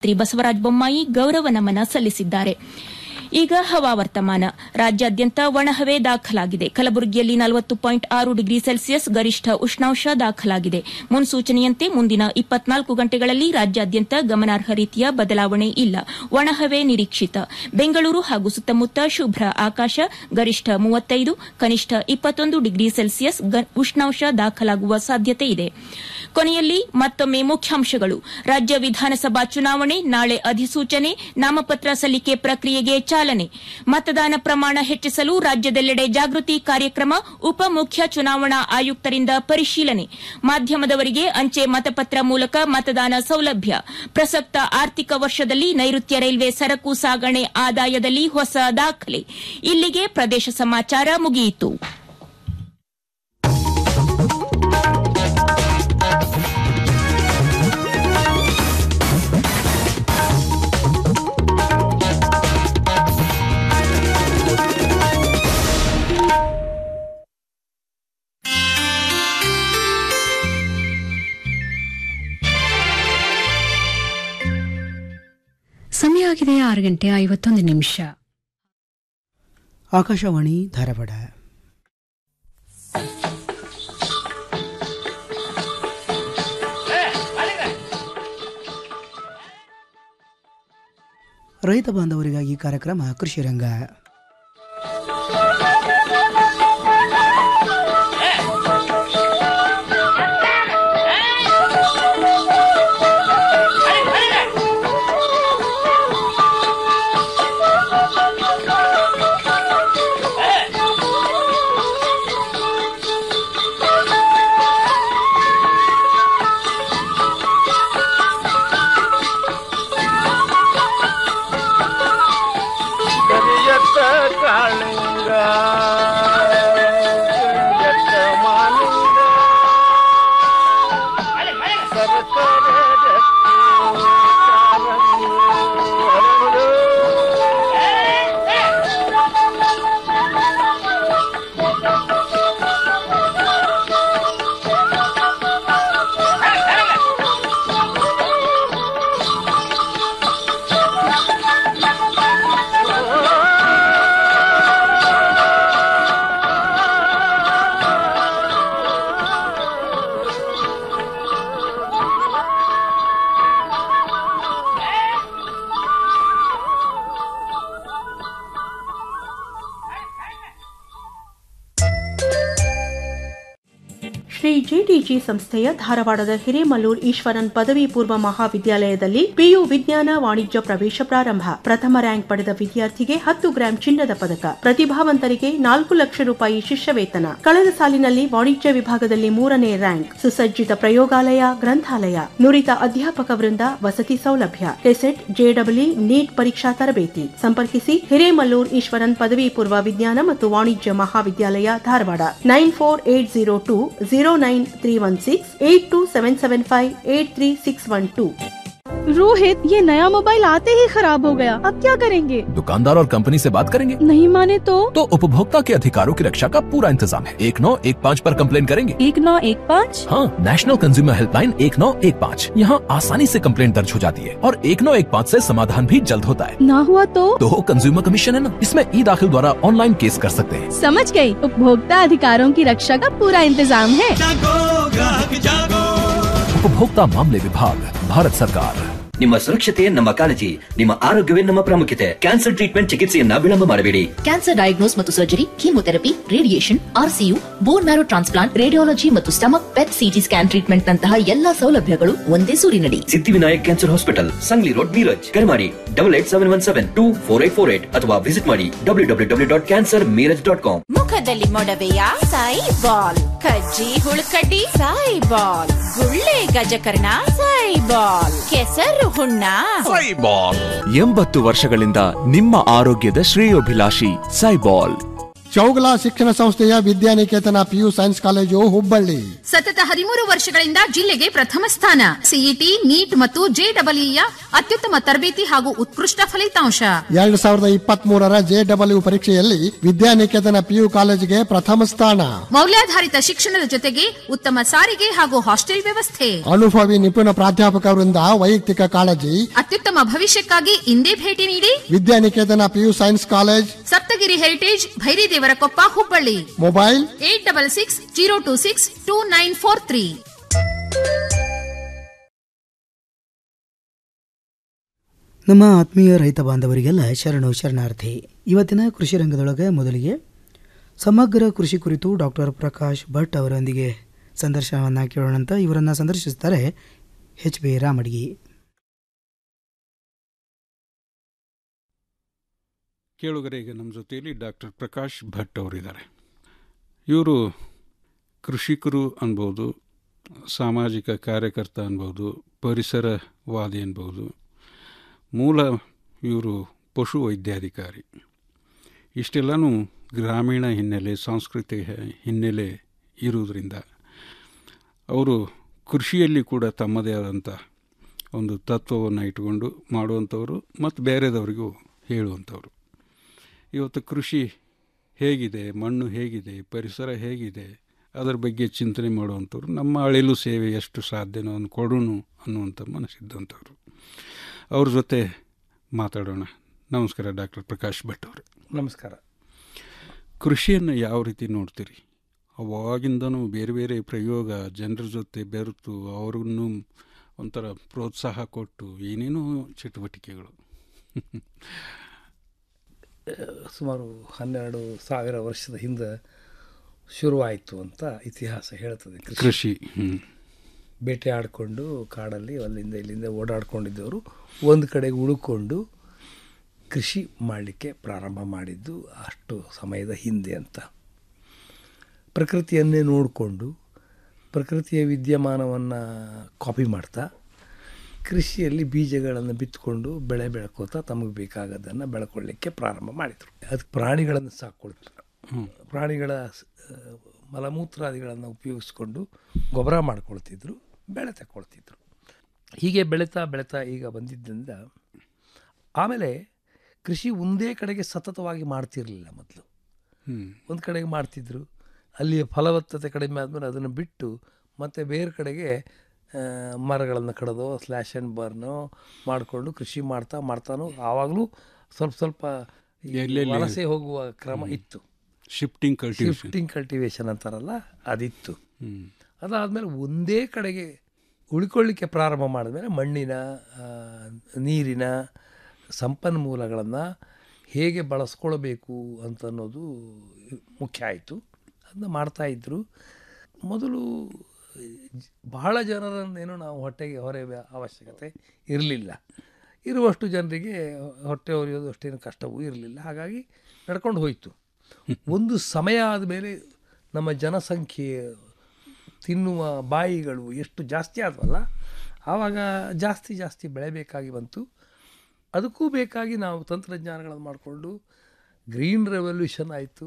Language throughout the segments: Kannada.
ಶ್ರೀ ಬಸವರಾಜ ಬೊಮ್ಮಾಯಿ ಗೌರವ ನಮನ ಸಲ್ಲಿಸಿದ್ದಾರೆ ಈಗ ಹವಾವರ್ತಮಾನ ರಾಜ್ಯಾದ್ಯಂತ ಒಣಹವೆ ದಾಖಲಾಗಿದೆ ಕಲಬುರಗಿಯಲ್ಲಿ ನಲವತ್ತು ಪಾಯಿಂಟ್ ಆರು ಡಿಗ್ರಿ ಸೆಲ್ಸಿಯಸ್ ಗರಿಷ್ಠ ಉಷ್ಣಾಂಶ ದಾಖಲಾಗಿದೆ ಮುನ್ಸೂಚನೆಯಂತೆ ಮುಂದಿನ ಇಪ್ಪತ್ನಾಲ್ಕು ಗಂಟೆಗಳಲ್ಲಿ ರಾಜ್ಯಾದ್ಯಂತ ಗಮನಾರ್ಹ ರೀತಿಯ ಬದಲಾವಣೆ ಇಲ್ಲ ಒಣಹವೆ ನಿರೀಕ್ಷಿತ ಬೆಂಗಳೂರು ಹಾಗೂ ಸುತ್ತಮುತ್ತ ಶುಭ್ರ ಆಕಾಶ ಗರಿಷ್ಠ ಮೂವತ್ತೈದು ಕನಿಷ್ಠ ಇಪ್ಪತ್ತೊಂದು ಡಿಗ್ರಿ ಸೆಲ್ಸಿಯಸ್ ಉಷ್ಣಾಂಶ ದಾಖಲಾಗುವ ಸಾಧ್ಯತೆ ಇದೆ ಕೊನೆಯಲ್ಲಿ ಮತ್ತೊಮ್ಮೆ ಮುಖ್ಯಾಂಶಗಳು ರಾಜ್ಯ ವಿಧಾನಸಭಾ ಚುನಾವಣೆ ನಾಳೆ ಅಧಿಸೂಚನೆ ನಾಮಪತ್ರ ಸಲ್ಲಿಕೆ ಪ್ರಕ್ರಿಯೆಗೆ ಚಾಲನೆ ಮತದಾನ ಪ್ರಮಾಣ ಹೆಚ್ಚಿಸಲು ರಾಜ್ಯದೆಲ್ಲೆಡೆ ಜಾಗೃತಿ ಕಾರ್ಯಕ್ರಮ ಉಪ ಮುಖ್ಯ ಚುನಾವಣಾ ಆಯುಕ್ತರಿಂದ ಪರಿಶೀಲನೆ ಮಾಧ್ಯಮದವರಿಗೆ ಅಂಚೆ ಮತಪತ್ರ ಮೂಲಕ ಮತದಾನ ಸೌಲಭ್ಯ ಪ್ರಸಕ್ತ ಆರ್ಥಿಕ ವರ್ಷದಲ್ಲಿ ನೈಋತ್ಯ ರೈಲ್ವೆ ಸರಕು ಸಾಗಣೆ ಆದಾಯದಲ್ಲಿ ಹೊಸ ದಾಖಲೆ ಇಲ್ಲಿಗೆ ಪ್ರದೇಶ ಸಮಾಚಾರ ಮುಗಿಯಿತು ಸಮಯ ಆಗಿದೆ ಆರು ಗಂಟೆ ಐವತ್ತೊಂದು ನಿಮಿಷ ಆಕಾಶವಾಣಿ ಧಾರವಾಡ ರೈತ ಬಾಂಧವರಿಗಾಗಿ ಕಾರ್ಯಕ್ರಮ ಕೃಷಿ ರಂಗ ಕರಿಯತ್ತ ಕಾಳಿಂಗ ಕರಿಯತ್ತ ಮಾಲಿಂಗ ಸರಸರ ಜತ್ತಿ ಕಾರಂಗಿ ಹರಳು. ಶ್ರೀ ಜಿಟಿಜಿ ಸಂಸ್ಥೆಯ ಧಾರವಾಡದ ಹಿರೇಮಲ್ಲೂರ್ ಈಶ್ವರನ್ ಪದವಿ ಪೂರ್ವ ಮಹಾವಿದ್ಯಾಲಯದಲ್ಲಿ ಪಿಯು ವಿಜ್ಞಾನ ವಾಣಿಜ್ಯ ಪ್ರವೇಶ ಪ್ರಾರಂಭ ಪ್ರಥಮ ರ್ಯಾಂಕ್ ಪಡೆದ ವಿದ್ಯಾರ್ಥಿಗೆ ಹತ್ತು ಗ್ರಾಂ ಚಿನ್ನದ ಪದಕ ಪ್ರತಿಭಾವಂತರಿಗೆ ನಾಲ್ಕು ಲಕ್ಷ ರೂಪಾಯಿ ಶಿಷ್ಯ ವೇತನ ಕಳೆದ ಸಾಲಿನಲ್ಲಿ ವಾಣಿಜ್ಯ ವಿಭಾಗದಲ್ಲಿ ಮೂರನೇ ರ್ಯಾಂಕ್ ಸುಸಜ್ಜಿತ ಪ್ರಯೋಗಾಲಯ ಗ್ರಂಥಾಲಯ ನುರಿತ ಅಧ್ಯಾಪಕ ವೃಂದ ವಸತಿ ಸೌಲಭ್ಯ ಕೆಸೆಟ್ ಜೆಡಬ್ಲ್ಯೂ ನೀಟ್ ಪರೀಕ್ಷಾ ತರಬೇತಿ ಸಂಪರ್ಕಿಸಿ ಹಿರೇಮಲ್ಲೂರ್ ಈಶ್ವರನ್ ಪದವಿ ಪೂರ್ವ ವಿಜ್ಞಾನ ಮತ್ತು ವಾಣಿಜ್ಯ ಮಹಾವಿದ್ಯಾಲಯ Dharwad nine four eight zero two zero nine three one six eight two seven seven five eight three six one two Rohit ये नया मोबाइल आते ही खराब हो गया अब क्या करेंगे दुकानदार और कंपनी से बात करेंगे नहीं माने तो तो उपभोक्ता के अधिकारों की रक्षा का पूरा इंतजाम है एक नौ एक पाँच आरोप कम्प्लेन करेंगे एक नौ एक पाँच हाँ नेशनल कंज्यूमर हेल्पलाइन एक नौ एक पाँच यहाँ आसानी से कंप्लेंट दर्ज हो जाती है और एक नौ एक पाँच ऐसी समाधान भी जल्द होता है ना हुआ तो तो कंज्यूमर कमीशन है ना इसमें ई दाखिल द्वारा ऑनलाइन केस कर सकते हैं समझ गई उपभोक्ता अधिकारों की रक्षा का पूरा इंतजाम है उपभोक्ता मामले विभाग भारत सरकार ನಿಮ್ಮ ಸುರಕ್ಷತೆ ನಮ್ಮ ಕಾಳಜಿ ನಿಮ್ಮ ಆರೋಗ್ಯವೇ ನಮ್ಮ ಪ್ರಾಮುಖ್ಯತೆ ಕ್ಯಾನ್ಸರ್ ಟ್ರೀಟ್ಮೆಂಟ್ ಚಿಕಿತ್ಸೆಯನ್ನ ವಿಳಂಬ ಮಾಡಬೇಡಿ ಕ್ಯಾನ್ಸರ್ ಡಯಾಗ್ನೋಸ್ ಮತ್ತು surgery chemotherapy radiation RCU bone marrow transplant radiology ಮತ್ತು stomach PET CT scan treatment ನಂತಹ ಎಲ್ಲಾ ಸೌಲಭ್ಯಗಳು ಒಂದೇ ಸೂರಿನಡಿ Siddhivinayak cancer hospital Sangli road Miraj ಕರೆ ಮಾಡಿ double eight seven one seven two four eight four eight ಅಥವಾ ವಿಸಿಟ್ ಮಾಡಿ W W W dot cancer Miraj dot com ಮುಖದಲ್ಲಿ ಮೊಡವೆಯ ಸಾಯಿ ಬಾಲ್ ಕಜ್ಜಿ ಹುಳುಕಡ್ಡಿ ಸಾಯಿ ಬಾಲ್ ಗುಳ್ಳೆ ಗಜಕರ್ಣ ಸಾಯಿ ಬಾಲ್ ಕೆಸರು ಹುಣ್ಣ ಎಂಬತ್ತು ವರ್ಷಗಳಿಂದ ನಿಮ್ಮ ಆರೋಗ್ಯದ ಶ್ರೇಯೋಭಿಲಾಷಿ ಸೈಬಾಲ್ ಚೌಗಲ ಶಿಕ್ಷಣ ಸಂಸ್ಥೆಯ Vidyaniketan PU science college Hubballi ಸತತ ಹದಿಮೂರು ವರ್ಷಗಳಿಂದ ಜಿಲ್ಲೆಗೆ ಪ್ರಥಮ ಸ್ಥಾನ ಸಿಇಟಿ ನೀಟ್ ಮತ್ತು ಜೆಡಬ್ಲ್ಯೂಯ ಅತ್ಯುತ್ತಮ ತರಬೇತಿ ಹಾಗೂ ಉತ್ಕೃಷ್ಟ ಫಲಿತಾಂಶ ಎರಡ್ ಸಾವಿರದ ಇಪ್ಪತ್ತ್ ಮೂರರ ಜೆಡಬ್ಲ್ಯೂ ಪರೀಕ್ಷೆಯಲ್ಲಿ ವಿದ್ಯಾನಿಕೇತನ ಪಿಯು ಕಾಲೇಜಿಗೆ ಪ್ರಥಮ ಸ್ಥಾನ ಮೌಲ್ಯಾಧಾರಿತ ಶಿಕ್ಷಣದ ಜೊತೆಗೆ ಉತ್ತಮ ಸಾರಿಗೆ ಹಾಗೂ ಹಾಸ್ಟೆಲ್ ವ್ಯವಸ್ಥೆ ಅನುಭವಿ ನಿಪುಣ ಪ್ರಾಧ್ಯಾಪಕರಿಂದ ವೈಯಕ್ತಿಕ ಕಾಳಜಿ ಅತ್ಯುತ್ತಮ ಭವಿಷ್ಯಕ್ಕಾಗಿ ಇಂದೇ ಭೇಟಿ ನೀಡಿ Vidyaniketan PU science college Saptagiri heritage Bhairidevarakoppa Hubballi mobile eight double six zero two six two nine four three ನಮ್ಮ ಆತ್ಮೀಯ ರೈತ ಬಾಂಧವರಿಗೆಲ್ಲ ಶರಣು ಶರಣಾರ್ಥಿ ಇವತ್ತಿನ ಕೃಷಿ ರಂಗದೊಳಗೆ ಮೊದಲಿಗೆ ಸಮಗ್ರ ಕೃಷಿ ಕುರಿತು ಡಾಕ್ಟರ್ ಪ್ರಕಾಶ್ ಭಟ್ ಅವರೊಂದಿಗೆ ಸಂದರ್ಶನವನ್ನು ಕೇಳೋಣಂತ ಇವರನ್ನು ಸಂದರ್ಶಿಸುತ್ತಾರೆ ಎಚ್ ಬಿ ರಾಮಡ್ಗಿ ಕೇಳುಗರೆ ಈಗ ನಮ್ಮ ಜೊತೆಯಲ್ಲಿ ಡಾಕ್ಟರ್ ಪ್ರಕಾಶ್ ಭಟ್ ಅವರಿದ್ದಾರೆ ಇವರು ಕೃಷಿಕರು ಅನ್ಬೋದು ಸಾಮಾಜಿಕ ಕಾರ್ಯಕರ್ತ ಅನ್ಬೋದು ಪರಿಸರವಾದಿ ಅನ್ಬೋದು ಮೂಲ ಇವರು ಪಶು ವೈದ್ಯಾಧಿಕಾರಿ ಇಷ್ಟೆಲ್ಲನೂ ಗ್ರಾಮೀಣ ಹಿನ್ನೆಲೆ ಸಾಂಸ್ಕೃತಿಕ ಹಿನ್ನೆಲೆ ಇರುವುದರಿಂದ ಅವರು ಕೃಷಿಯಲ್ಲಿ ಕೂಡ ತಮ್ಮದೇ ಆದಂಥ ಒಂದು ತತ್ವವನ್ನು ಇಟ್ಟುಕೊಂಡು ಮಾಡುವಂಥವರು ಮತ್ತು ಬೇರೆದವರಿಗೂ ಹೇಳುವಂಥವ್ರು ಇವತ್ತು ಕೃಷಿ ಹೇಗಿದೆ ಮಣ್ಣು ಹೇಗಿದೆ ಪರಿಸರ ಹೇಗಿದೆ ಅದರ ಬಗ್ಗೆ ಚಿಂತನೆ ಮಾಡುವಂಥವ್ರು ನಮ್ಮ ಅಳಿಲು ಸೇವೆ ಎಷ್ಟು ಸಾಧ್ಯನೋ ಅನ್ನು ಕೊಡೋಣ ಅನ್ನುವಂಥ ಮನಸ್ಸಿದ್ದಂಥವ್ರು ಅವ್ರ ಜೊತೆ ಮಾತಾಡೋಣ ನಮಸ್ಕಾರ ಡಾಕ್ಟರ್ ಪ್ರಕಾಶ್ ಭಟ್ ಅವರು ನಮಸ್ಕಾರ ಕೃಷಿಯನ್ನು ಯಾವ ರೀತಿ ನೋಡ್ತೀರಿ ಅವಾಗಿಂದನೂ ಬೇರೆ ಬೇರೆ ಪ್ರಯೋಗ ಜನರ ಜೊತೆ ಬೆರೆತು ಅವ್ರಿಗೂ ಒಂಥರ ಪ್ರೋತ್ಸಾಹ ಕೊಟ್ಟು ಏನೇನೋ ಚಟುವಟಿಕೆಗಳು ಸುಮಾರು ಹನ್ನೆರಡು ಸಾವಿರ ವರ್ಷದ ಹಿಂದೆ ಶುರುವಾಯಿತು ಅಂತ ಇತಿಹಾಸ ಹೇಳ್ತದೆ ಕೃಷಿ, ಹ್ಮ್. ಬೇಟೆ ಆಡಿಕೊಂಡು ಕಾಡಲ್ಲಿ ಅಲ್ಲಿಂದ ಇಲ್ಲಿಂದ ಓಡಾಡ್ಕೊಂಡಿದ್ದವರು ಒಂದು ಕಡೆಗೆ ಉಳ್ಕೊಂಡು ಕೃಷಿ ಮಾಡಲಿಕ್ಕೆ ಪ್ರಾರಂಭ ಮಾಡಿದ್ದು ಅಷ್ಟು ಸಮಯದ ಹಿಂದೆ ಅಂತ ಪ್ರಕೃತಿಯನ್ನೇ ನೋಡಿಕೊಂಡು ಪ್ರಕೃತಿಯ ವಿದ್ಯಮಾನವನ್ನು ಕಾಪಿ ಮಾಡ್ತಾ ಕೃಷಿಯಲ್ಲಿ ಬೀಜಗಳನ್ನು ಬಿತ್ತುಕೊಂಡು ಬೆಳೆ ಬೆಳ್ಕೋತಾ ತಮಗೆ ಬೇಕಾಗದನ್ನು ಬೆಳ್ಕೊಳ್ಳಿಕ್ಕೆ ಪ್ರಾರಂಭ ಮಾಡಿದರು ಅದು ಪ್ರಾಣಿಗಳನ್ನು ಸಾಕ್ಕೊಳ್ತಾರೆ ಪ್ರಾಣಿಗಳ ಸ- ಮಲಮೂತ್ರಾದಿಗಳನ್ನು ಉಪಯೋಗಿಸ್ಕೊಂಡು ಗೊಬ್ಬರ ಮಾಡ್ಕೊಳ್ತಿದ್ರು ಬೆಳೆ ತಗೊಳ್ತಿದ್ರು ಹೀಗೆ ಬೆಳೀತಾ ಬೆಳೀತಾ ಈಗ ಬಂದಿದ್ದರಿಂದ ಆಮೇಲೆ ಕೃಷಿ ಒಂದೇ ಕಡೆಗೆ ಸತತವಾಗಿ ಮಾಡ್ತಿರಲಿಲ್ಲ ಮೊದಲು ಹ್ಮ್. ಒಂದು ಕಡೆಗೆ ಮಾಡ್ತಿದ್ರು ಅಲ್ಲಿಯ ಫಲವತ್ತತೆ ಕಡಿಮೆ ಆದಮೇಲೆ ಅದನ್ನು ಬಿಟ್ಟು ಮತ್ತೆ ಬೇರೆ ಕಡೆಗೆ ಆ, ಮರಗಳನ್ನು ಕಡಿದೋ ಸ್ಲ್ಯಾಶ್ ಆ್ಯಂಡ್ ಬರ್ನೋ ಮಾಡಿಕೊಂಡು ಕೃಷಿ ಮಾಡ್ತಾ ಮಾಡ್ತಾನೋ ಆವಾಗಲೂ ಸ್ವಲ್ಪ ಸ್ವಲ್ಪ ಈ ಎಲ್ಲೆಲ್ಲಿ- ವಲಸೆ ಹೋಗುವ ಕ್ರಮ ಇತ್ತು ಶಿಫ್ಟಿಂಗ್ ಕಲ್ಟಿವೇಶನ್ ಶಿಫ್ಟಿಂಗ್ ಕಲ್ಟಿವೇಶನ್ ಅಂತಾರಲ್ಲ ಅದಿತ್ತು ಹ್ಮ್. ಅದಾದಮೇಲೆ ಒಂದೇ ಕಡೆಗೆ ಉಳ್ಕೊಳ್ಳಿಕ್ಕೆ ಪ್ರಾರಂಭ ಮಾಡಿದ್ಮೇಲೆ ಮಣ್ಣಿನ ಆ, ನೀರಿನ ಸಂಪನ್ಮೂಲಗಳನ್ನು ಹೇಗೆ ಬಳಸ್ಕೊಳ್ಬೇಕು ಅಂತ ಅನ್ನೋದು ಮುಖ್ಯ ಆಯಿತು ಅದನ್ನ ಮಾಡ್ತಾಯಿದ್ರು ಮೊದಲು ಬಹಳ ಜನರನ್ನೇನು ನಾವು ಹೊಟ್ಟೆಗೆ ಹೊರೆಯುವ ಅವಶ್ಯಕತೆ ಇರಲಿಲ್ಲ ಇರುವಷ್ಟು ಜನರಿಗೆ ಹೊಟ್ಟೆ ಹೊರೆಯೋದು ಅಷ್ಟೇನು ಕಷ್ಟವೂ ಇರಲಿಲ್ಲ ಹಾಗಾಗಿ ನಡ್ಕೊಂಡು ಹೋಯಿತು ಒಂದು ಸಮಯ ಆದಮೇಲೆ ನಮ್ಮ ಜನಸಂಖ್ಯೆ ತಿನ್ನುವ ಬಾಯಿಗಳು ಎಷ್ಟು ಜಾಸ್ತಿ ಆದವಲ್ಲ ಆವಾಗ ಜಾಸ್ತಿ ಜಾಸ್ತಿ ಬೆಳೆಬೇಕಾಗಿ ಬಂತು ಅದಕ್ಕೂ ಬೇಕಾಗಿ ನಾವು ತಂತ್ರಜ್ಞಾನಗಳನ್ನು ಮಾಡಿಕೊಂಡು ಗ್ರೀನ್ ರೆವಲ್ಯೂಷನ್ ಆಯಿತು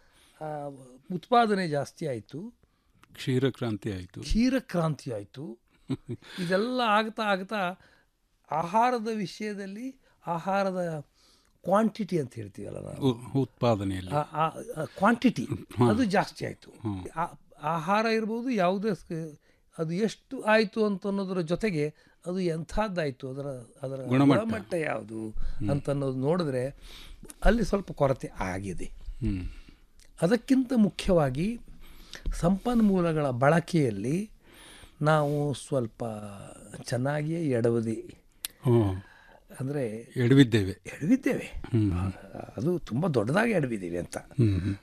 ಉತ್ಪಾದನೆ ಜಾಸ್ತಿ ಆಯಿತು ಕ್ಷೀರಕ್ರಾಂತಿ ಆಯಿತು ಕ್ಷೀರಕ್ರಾಂತಿ ಆಯಿತು ಇದೆಲ್ಲ ಆಗ್ತಾ ಆಗ್ತಾ ಆಹಾರದ ವಿಷಯದಲ್ಲಿ ಆಹಾರದ ಕ್ವಾಂಟಿಟಿ ಅಂತ ಹೇಳ್ತೀವಲ್ಲ ನಾವು ಉ- ಉತ್ಪಾದನೆಯಲ್ಲಿ ಕ್ವಾಂಟಿಟಿ ಹಾ. ಅದು ಜಾಸ್ತಿ ಆಯಿತು ಹ್ಮ್. ಆಹಾರ ಇರ್ಬೋದು ಯಾವುದೇ ಸ- ಅದು ಎಷ್ಟು ಆಯಿತು ಅಂತ ಅನ್ನೋದರ ಜೊತೆಗೆ ಅದು ಎಂಥದ್ದಾಯಿತು ಅದರ ಅದರ ಗುಣಮಟ್ಟ. ಗುಣಮಟ್ಟ ಯಾವುದು ಅಂತ ಅನ್ನೋದು ನೋಡಿದ್ರೆ ಅಲ್ಲಿ ಸ್ವಲ್ಪ ಕೊರತೆ ಆಗಿದೆ ಹ್ಮ್. ಅದಕ್ಕಿಂತ ಮುಖ್ಯವಾಗಿ ಸಂಪನ್ಮೂಲಗಳ ಬಳಕೆಯಲ್ಲಿ ನಾವು ಸ್ವಲ್ಪ ಚೆನ್ನಾಗಿಯೇ ಎಡವದೆ ಹ್ಮ್. ಅಂದರೆ ಎಡವಿದ್ದೇವೆ ಎಡವಿದ್ದೇವೆ ಹ್ಮ್. ಅದು ತುಂಬ ದೊಡ್ಡದಾಗಿ ಎಡವಿದ್ದೀವಿ ಅಂತ ಹ್ಮ್, ಹ್ಮ್.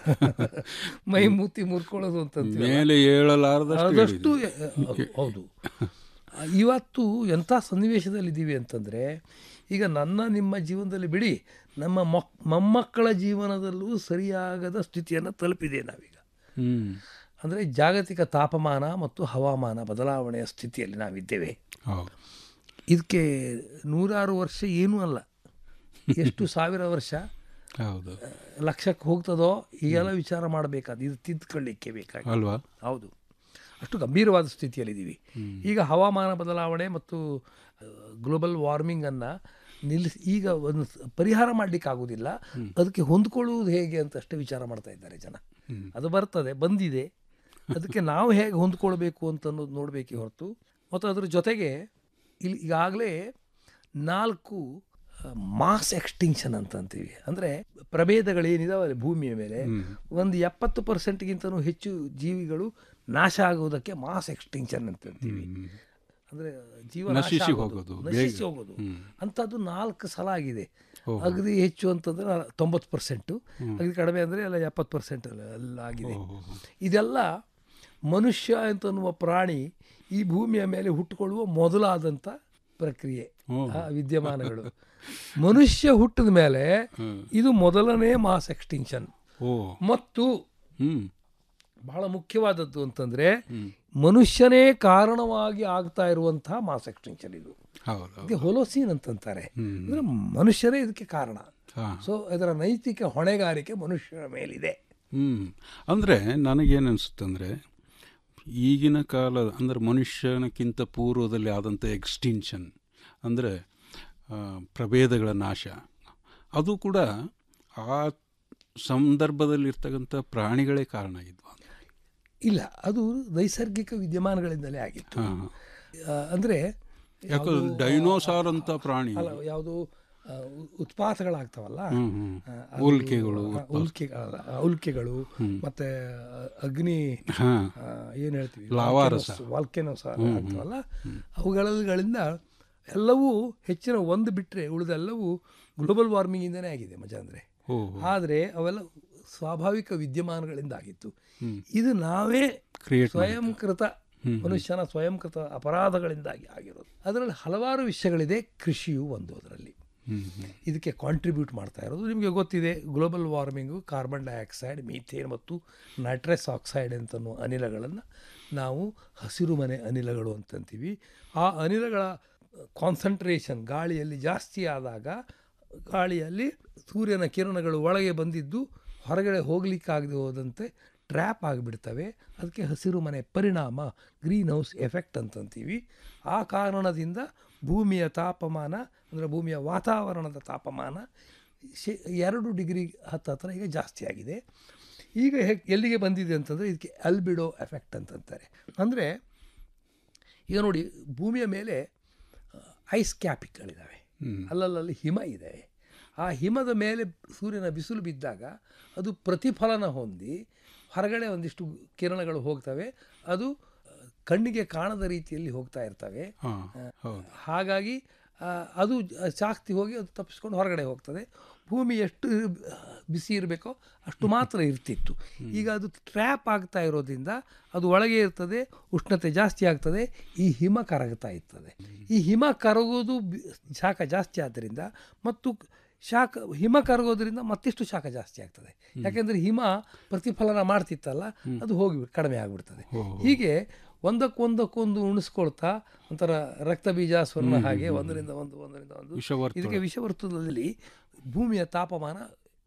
ಮೈ ಮೂತಿ ಮುರ್ಕೊಳ್ಳೋದು ಅಂತ ಮೇಲೆ ಏಳಲಾರದಷ್ಟು ಆದಷ್ಟು ಎಡವಿದ್ದೀವಿ. ಹೌದು ಇವತ್ತು ಎಂಥ ಸನ್ನಿವೇಶದಲ್ಲಿದ್ದೀವಿ ಅಂತಂದರೆ ಈಗ ನನ್ನ ನಿಮ್ಮ ಜೀವನದಲ್ಲಿ ಬಿಡಿ ನಮ್ಮ ಮಕ್ ಮೊಮ್ಮಕ್ಕಳ ಜೀವನದಲ್ಲೂ ಸರಿಯಾಗದ ಸ್ಥಿತಿಯನ್ನು ತಲುಪಿದೆ ನಾವೀಗ ಹ್ಮ್. ಅಂದರೆ ಜಾಗತಿಕ ತಾಪಮಾನ ಮತ್ತು ಹವಾಮಾನ ಬದಲಾವಣೆಯ ಸ್ಥಿತಿಯಲ್ಲಿ ನಾವಿದ್ದೇವೆ ಹೌದು ಇದಕ್ಕೆ ನೂರಾರು ವರ್ಷ ಏನೂ ಅಲ್ಲ ಎಷ್ಟು ಸಾವಿರ ವರ್ಷ ಹೌದು ಲಕ್ಷಕ್ಕೆ ಹೋಗ್ತದೋ ಈಗೆಲ್ಲ ವಿಚಾರ ಮಾಡಬೇಕಾದ ಇದು ತಿದ್ದುಕೊಳ್ಳಿಕ್ಕೆ ಬೇಕಾಗಿ ಅಲ್ವಾ? ಹೌದು ಅಷ್ಟು ಗಂಭೀರವಾದ ಸ್ಥಿತಿಯಲ್ಲಿದ್ದೀವಿ ಈಗ ಹವಾಮಾನ ಬದಲಾವಣೆ ಮತ್ತು ಗ್ಲೋಬಲ್ ವಾರ್ಮಿಂಗನ್ನು ನಿಲ್ಲಿಸಿ ಈಗ ಒಂದು ಸ- ಪರಿಹಾರ ಮಾಡಲಿಕ್ಕೆ ಆಗೋದಿಲ್ಲ ಅದಕ್ಕೆ ಹೊಂದ್ಕೊಳ್ಳುವುದು ಹೇಗೆ ಅಂತ ಅಷ್ಟೇ ವಿಚಾರ ಮಾಡ್ತಾ ಇದ್ದಾರೆ ಜನ ಅದು ಬರ್ತದೆ ಬಂದಿದೆ ಅದಕ್ಕೆ ನಾವು ಹೇಗೆ ಹೊಂದ್ಕೊಳ್ಬೇಕು ಅಂತ ಅನ್ನೋದು ನೋಡಬೇಕೇ ಹೊರತು ಮತ್ತು ಅದ್ರ ಜೊತೆಗೆ ಇಲ್ಲಿ ಈಗಾಗಲೇ ನಾಲ್ಕು ಮಾಸ್ ಎಕ್ಸ್ಟಿಂಕ್ಷನ್ ಅಂತ ಅಂತೀವಿ ಅಂದರೆ ಪ್ರಭೇದಗಳೇನಿದಾವಲ್ಲ ಭೂಮಿಯ ಮೇಲೆ ಒಂದು ಎಪ್ಪತ್ತು ಪರ್ಸೆಂಟ್ಗಿಂತನೂ ಹೆಚ್ಚು ಜೀವಿಗಳು ನಾಶ ಆಗುವುದಕ್ಕೆ ಮಾಸ್ ಎಕ್ಸ್ಟಿಂಕ್ಷನ್ ಅಂತ ಅಂತೀವಿ ಅಂದರೆ ಜೀವ ನಾಶ ನಶಿಸಿ ಆಗೋದು, ಹೋಗೋದು, ನಶಿಸಿ ಬೇಗ. ಹೋಗೋದು ಹ್ಮ್. ಅಂಥದ್ದು ನಾಲ್ಕು ಸಲ ಆಗಿದೆ ಓಹೋ. ಅಗದಿ ಹೆಚ್ಚು ಅಂತಂದ್ರೆ ತೊಂಬತ್ತು ಪರ್ಸೆಂಟು ಅಗದಿ ಕಡಿಮೆ ಅಂದರೆ ಎಲ್ಲ ಎಪ್ಪತ್ತು ಪರ್ಸೆಂಟ್ ಎಲ್ಲ ಆಗಿದೆ ಇದೆಲ್ಲ ಮನುಷ್ಯ ಅಂತನ್ನುವ ಪ್ರಾಣಿ ಈ ಭೂಮಿಯ ಮೇಲೆ ಹುಟ್ಟುಕೊಳ್ಳುವ ಮೊದಲಾದಂಥ ಪ್ರಕ್ರಿಯೆ ಆ ವಿದ್ಯಮಾನಗಳು ಮನುಷ್ಯ ಹುಟ್ಟಿದ ಮೇಲೆ ಇದು ಮೊದಲನೇ ಮಾಸ್ ಎಕ್ಸ್ಟಿಂಕ್ಷನ್ ಓ ಮತ್ತು ಹ್ಮ್ ಬಹಳ ಮುಖ್ಯವಾದದ್ದು ಅಂತಂದ್ರೆ ಮನುಷ್ಯನೇ ಕಾರಣವಾಗಿ ಆಗ್ತಾ ಇರುವಂತಹ ಮಾಸ್ ಎಕ್ಸ್ಟಿಂಕ್ಷನ್ ಇದು ಹೌದು ಇದಕ್ಕೆ ಹೊಲೋಸೀನ್ ಅಂತಂತಾರೆ ಅಂದ್ರೆ ಮನುಷ್ಯರೇ ಇದಕ್ಕೆ ಕಾರಣ ಹಾ. ಸೊ ಇದರ ನೈತಿಕ ಹೊಣೆಗಾರಿಕೆ ಮನುಷ್ಯರ ಮೇಲಿದೆ ಹ್ಮ್ ಅಂದರೆ ನನಗೇನು ಅನಿಸುತ್ತೆ ಅಂದರೆ ಈಗಿನ ಕಾಲ ಅಂದರೆ ಮನುಷ್ಯನಕ್ಕಿಂತ ಪೂರ್ವದಲ್ಲಿ ಆದಂಥ ಎಕ್ಸ್ಟಿನ್ಷನ್ ಅಂದರೆ ಪ್ರಭೇದಗಳ ನಾಶ ಅದು ಕೂಡ ಆ ಸಂದರ್ಭದಲ್ಲಿರ್ತಕ್ಕಂಥ ಪ್ರಾಣಿಗಳೇ ಕಾರಣ ಆಗಿದ್ವು ಇಲ್ಲ ಅದು ನೈಸರ್ಗಿಕ ವಿದ್ಯಮಾನಗಳಿಂದಲೇ ಆಗಿತ್ತು ಹಾ, ಹಾ. ಆ, ಅಂದ್ರೆ ಯಾಕಂದ್ರೆ ಯಾವುದು- ಡೈನೋಸಾರ್ ಅಂತ ಪ್ರಾಣಿ ಅಲ್ಲ ಯಾವುದು ಆ, ಉ- ಉತ್ಪಾತಗಳಾಗ್ತಾವಲ್ಲ ಹ್ಮ್, ಹ್ಮ್. ಆ, ಅದು- ಉಲ್ಕೆಗಳು, ಆ, ಉತ್ಪಾತ. ಉಲ್ಕೆ ಅಲ್ಲ, ಆ, ಉಲ್ಕೆಗಳು ಮತ್ತೆ ಆ, ಅಗ್ನಿ ಹಾ. ಆ, ಏನ್ ಹೇಳ್ತೀವಿ ಲಾವಾರಸ. ವಾಲ್ಕೆನೋಸ್ ಹ್ಮ್, ಹ್ಮ್. ಆಗ್ತಾವಲ್ಲ ಅವುಗಳಿಂದ ಎಲ್ಲವೂ ಹೆಚ್ಚಿನ ಒಂದು ಬಿಟ್ಟರೆ ಉಳಿದೆಲ್ಲವೂ ಗ್ಲೋಬಲ್ ವಾರ್ಮಿಂಗಿಂದನೇ ಆಗಿದೆ ಮಜಾ ಅಂದರೆ ಓ, ಆದರೆ ಅವೆಲ್ಲ ಸ್ವಾಭಾವಿಕ ವಿದ್ಯಮಾನಗಳಿಂದ ಆಗಿತ್ತು ಹ್ಮ್. ಇದು ನಾವೇ Create ಸ್ವಯಂಕೃತ ಹ್ಮ್. ಮನುಷ್ಯನ ಸ್ವಯಂಕೃತ ಅಪರಾಧಗಳಿಂದಾಗಿ ಆಗಿರೋದು ಅದರಲ್ಲಿ ಹಲವಾರು ವಿಷಯಗಳಿದೆ ಕೃಷಿಯು ಒಂದು ಅದರಲ್ಲಿ ಹ್ಮ್, ಹ್ಮ್. ಇದಕ್ಕೆ ಕಾಂಟ್ರಿಬ್ಯೂಟ್ ಮಾಡ್ತಾ ಇರೋದು ನಿಮಗೆ ಗೊತ್ತಿದೆ global warming carbon dioxide methane ಮತ್ತು ನೈಟ್ರಸ್ ಆಕ್ಸೈಡ್ ಅಂತನ್ನೋ ಅನಿಲಗಳನ್ನು ನಾವು ಹಸಿರು ಮನೆ ಅನಿಲಗಳು ಅಂತಂತೀವಿ ಆ ಅನಿಲಗಳ ಕಾನ್ಸಂಟ್ರೇಷನ್ ಗಾಳಿಯಲ್ಲಿ ಜಾಸ್ತಿ ಆದಾಗ ಗಾಳಿಯಲ್ಲಿ ಸೂರ್ಯನ ಕಿರಣಗಳು ಒಳಗೆ ಬಂದಿದ್ದು ಹೊರಗಡೆ ಹೋಗ್ಲಿಕ್ಕಾಗದೆ ಹೋದಂತೆ ಟ್ರ್ಯಾಪ್ ಆಗಿಬಿಡ್ತವೆ ಅದಕ್ಕೆ ಹಸಿರು ಮನೆ ಪರಿಣಾಮ ಗ್ರೀನ್ ಹೌಸ್ ಎಫೆಕ್ಟ್ ಅಂತಂತೀವಿ ಆ ಕಾರಣದಿಂದ ಭೂಮಿಯ ತಾಪಮಾನ ಅಂದರೆ ಭೂಮಿಯ ವಾತಾವರಣದ ತಾಪಮಾನ ಶೇ ಎರಡು ಡಿಗ್ರಿ ಹತ್ತು ಹತ್ರ ಈಗ ಜಾಸ್ತಿ ಆಗಿದೆ ಈಗ ಹೆ ಎಲ್ಲಿಗೆ ಬಂದಿದೆ ಅಂತಂದರೆ ಇದಕ್ಕೆ ಅಲ್ಬಿಡೋ ಎಫೆಕ್ಟ್ ಅಂತಂತಾರೆ ಅಂದರೆ ಈಗ ನೋಡಿ ಭೂಮಿಯ ಮೇಲೆ ಐಸ್ ಕ್ಯಾಪಿಕ್ಗಳಿದ್ದಾವೆ ಅಲ್ಲಲ್ಲಿ ಹಿಮ ಇದೆ ಆ ಹಿಮದ ಮೇಲೆ ಸೂರ್ಯನ ಬಿಸಿಲು ಬಿದ್ದಾಗ ಅದು ಪ್ರತಿಫಲನ ಹೊಂದಿ ಹೊರಗಡೆ ಒಂದಿಷ್ಟು ಕಿರಣಗಳು ಹೋಗ್ತವೆ ಅದು ಆ, ಕಣ್ಣಿಗೆ ಕಾಣದ ರೀತಿಯಲ್ಲಿ ಹೋಗ್ತಾ ಇರ್ತವೆ ಹಾ, ಆ, ಹೌದು. ಹಾಗಾಗಿ ಆ, ಅದು ಜ- ಜಾಸ್ತಿ ಹೋಗಿ ಅದು ತಪ್ಪಿಸ್ಕೊಂಡು ಹೊರಗಡೆ ಹೋಗ್ತದೆ ಭೂಮಿ ಎಷ್ಟು ಆ, ಬಿಸಿ ಇರಬೇಕೋ ಅಷ್ಟು ಮಾತ್ರ ಇರ್ತಿತ್ತು ಈಗ ಅದು ಟ್ರ್ಯಾಪ್ ಆಗ್ತಾ ಇರೋದ್ರಿಂದ ಅದು ಒಳಗೆ ಇರ್ತದೆ ಉಷ್ಣತೆ ಜಾಸ್ತಿ ಆಗ್ತದೆ ಈ ಹಿಮ ಕರಗ್ತಾ ಇರ್ತದೆ ಈ ಹಿಮ ಕರಗೋದು ಬಿ- ಶಾಖ ಜಾಸ್ತಿ ಆದ್ದರಿಂದ ಮತ್ತು ಶಾಖ ಹಿಮ ಕರಗೋದ್ರಿಂದ ಮತ್ತಿಷ್ಟು ಶಾಖ ಜಾಸ್ತಿ ಆಗ್ತದೆ ಯಾಕೆಂದರೆ ಹಿಮ ಪ್ರತಿಫಲನ ಮಾಡ್ತಿತ್ತಲ್ಲ ಅದು ಹೋಗಿ ಕಡಿಮೆ ಆಗಿಬಿಡ್ತದೆ ಹೀಗೆ ಒಂದಕ್ಕೊಂದಕ್ಕೊಂದು ಉಣಿಸ್ಕೊಳ್ತಾ ಒಂಥರ ರಕ್ತ ಬೀಜ ಸ್ವರ್ಣ ಹಾಗೆ ಒಂದರಿಂದ ಒಂದು ಒಂದರಿಂದ ಒಂದು ವಿಷವರ್ತುಲ. ಇದಕ್ಕೆ ವಿಷವರ್ತುಲದಲ್ಲಿ ಭೂಮಿಯ ತಾಪಮಾನ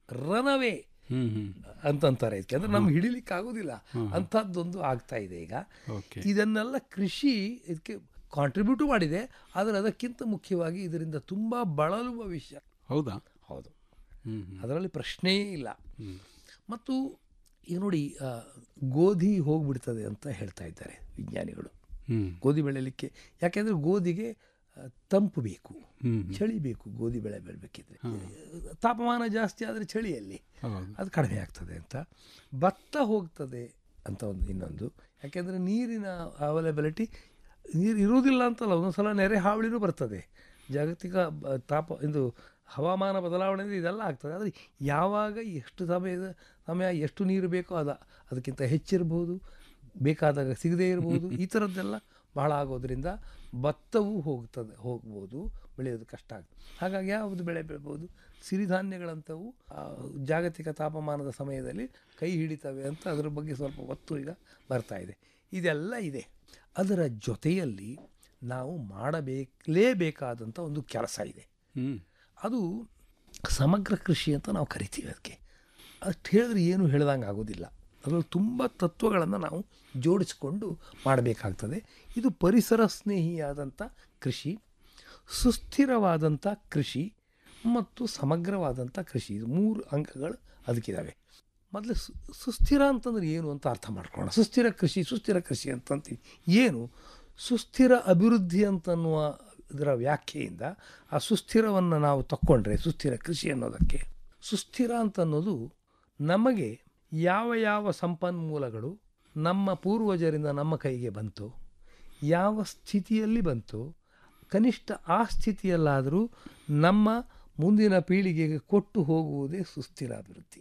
ರನವೇ ಹ್ಮ್ ಹ್ಮ್ ಅಂತಂತಾರೆ ಇದಕ್ಕೆ ಅಂದ್ರೆ ನಮ್ಗೆ ಹಿಡಿಲಿಕ್ಕೆ ಆಗೋದಿಲ್ಲ ಅಂಥದ್ದೊಂದು ಆಗ್ತಾ ಇದೆ ಈಗ ಓಕೆ ಇದನ್ನೆಲ್ಲ ಕೃಷಿ ಇದಕ್ಕೆ ಕಾಂಟ್ರಿಬ್ಯೂಟ್ ಮಾಡಿದೆ ಆದರೆ ಅದಕ್ಕಿಂತ ಮುಖ್ಯವಾಗಿ ಇದರಿಂದ ತುಂಬ ಬಳಲುವ ವಿಷಯ ಹೌದಾ ಹೌದು ಹ್ಮ್ ಹ್ಮ್. ಅದರಲ್ಲಿ ಪ್ರಶ್ನೆಯೇ ಇಲ್ಲ ಮತ್ತು ಈಗ ನೋಡಿ ಆ, ಗೋಧಿ ಹೋಗ್ಬಿಡ್ತದೆ ಅಂತ ಹೇಳ್ತಾ ಇದ್ದಾರೆ ವಿಜ್ಞಾನಿಗಳು ಹ್ಮ್ ಗೋಧಿ ಬೆಳೆಯಲಿಕ್ಕೆ ಯಾಕೆಂದರೆ ಗೋಧಿಗೆ ಆ, ತಂಪು ಬೇಕು ಹ್ಮ್ ಚಳಿ ಬೇಕು ಗೋಧಿ ಬೆಳೆ ಬೆಳಬೇಕಿದ್ರೆ ತಾಪಮಾನ ಜಾಸ್ತಿ ಆದರೆ ಚಳಿಯಲ್ಲಿ ಹೌದು. ಅದು ಕಡಿಮೆ ಆಗ್ತದೆ ಅಂತ ಭತ್ತ ಹೋಗ್ತದೆ ಅಂತ ಒಂದು ಇನ್ನೊಂದು ಯಾಕೆಂದರೆ ನೀರಿನ ಅವೈಲಬಿಲಿಟಿ ನೀರು ಇರುವುದಿಲ್ಲ ಅಂತಲ್ಲ ಒಂದೊಂದ್ಸಲ ನೆರೆ ಹಾವಳಿನೂ ಬರ್ತದೆ ಜಾಗತಿಕ ಬ- ತಾಪ ಇದು ಹವಾಮಾನ ಬದಲಾವಣೆಯಿಂದ ಇದೆಲ್ಲ ಆಗ್ತದೆ ಆದರೆ ಯಾವಾಗ ಎಷ್ಟು ಸಮಯದ ಸಮಯ ಎಷ್ಟು ನೀರು ಬೇಕೋ ಅದ ಅದಕ್ಕಿಂತ ಹೆಚ್ಚಿರ್ಬೋದು ಬೇಕಾದಾಗ ಸಿಗದೇ ಇರ್ಬೋದು ಈ ಥರದ್ದೆಲ್ಲ ಬಹಳ ಆಗೋದ್ರಿಂದ ಭತ್ತವೂ ಹೋಗ್ತದೆ ಹೋಗ್ಬೋದು ಬೆಳೆಯೋದು ಕಷ್ಟ ಆಗ್ತದೆ ಹಾಗಾಗಿ ಯಾವುದು ಬೆಳೆ ಬೆಳ್ಬೋದು ಸಿರಿಧಾನ್ಯಗಳಂಥವು ಆ, ಜಾಗತಿಕ ತಾಪಮಾನದ ಸಮಯದಲ್ಲಿ ಕೈ ಹಿಡಿತವೆ ಅಂತ ಅದರ ಬಗ್ಗೆ ಸ್ವಲ್ಪ ಒತ್ತು ಈಗ ಬರ್ತಾ ಇದೆ ಇದೆಲ್ಲ ಇದೆ ಅದರ ಜೊತೆಯಲ್ಲಿ ನಾವು ಮಾಡಬೇಕಲೇಬೇಕಾದಂಥ ಒಂದು ಕೆಲಸ ಇದೆ ಹ್ಮ್ ಅದು ಸಮಗ್ರ ಕೃಷಿ ಅಂತ ನಾವು ಕರಿತೀವಿ ಅದಕ್ಕೆ ಅಷ್ಟು ಹೇಳಿದ್ರೆ ಏನು ಹೇಳ್ದಂಗೆ ಆಗೋದಿಲ್ಲ ಅದರಲ್ಲಿ ತುಂಬ ತತ್ವಗಳನ್ನು ನಾವು ಜೋಡಿಸಿಕೊಂಡು ಮಾಡಬೇಕಾಗ್ತದೆ ಇದು ಪರಿಸರ ಸ್ನೇಹಿಯಾದಂಥ ಕೃಷಿ ಸುಸ್ಥಿರವಾದಂಥ ಕೃಷಿ ಮತ್ತು ಸಮಗ್ರವಾದಂಥ ಕೃಷಿ ಇದು ಮೂರು ಅಂಕಗಳು ಅದಕ್ಕಿದ್ದಾವೆ ಮೊದಲು ಸು ಸುಸ್ಥಿರ ಅಂತಂದ್ರೆ ಏನು ಅಂತ ಅರ್ಥ ಮಾಡ್ಕೊಳ್ಳೋಣ ಸುಸ್ಥಿರ ಕೃಷಿ ಸುಸ್ಥಿರ ಕೃಷಿ ಅಂತಂತೀವಿ ಏನು ಸುಸ್ಥಿರ ಅಭಿವೃದ್ಧಿ ಅಂತನ್ನುವ ಇದರ ವ್ಯಾಖ್ಯೆಯಿಂದ ಆ ಸುಸ್ಥಿರವನ್ನು ನಾವು ತಕ್ಕೊಂಡ್ರೆ ಸುಸ್ಥಿರ ಕೃಷಿ ಅನ್ನೋದಕ್ಕೆ ಸುಸ್ಥಿರ ಅಂತನ್ನೋದು ನಮಗೆ ಯಾವ ಯಾವ ಸಂಪನ್ಮೂಲಗಳು ನಮ್ಮ ಪೂರ್ವಜರಿಂದ ನಮ್ಮ ಕೈಗೆ ಬಂತು ಯಾವ ಸ್ಥಿತಿಯಲ್ಲಿ ಬಂತು ಕನಿಷ್ಠ ಆ ಸ್ಥಿತಿಯಲ್ಲಾದರೂ ನಮ್ಮ ಮುಂದಿನ ಪೀಳಿಗೆಗೆ ಕೊಟ್ಟು ಹೋಗುವುದೇ ಸುಸ್ಥಿರ ಅಭಿವೃದ್ಧಿ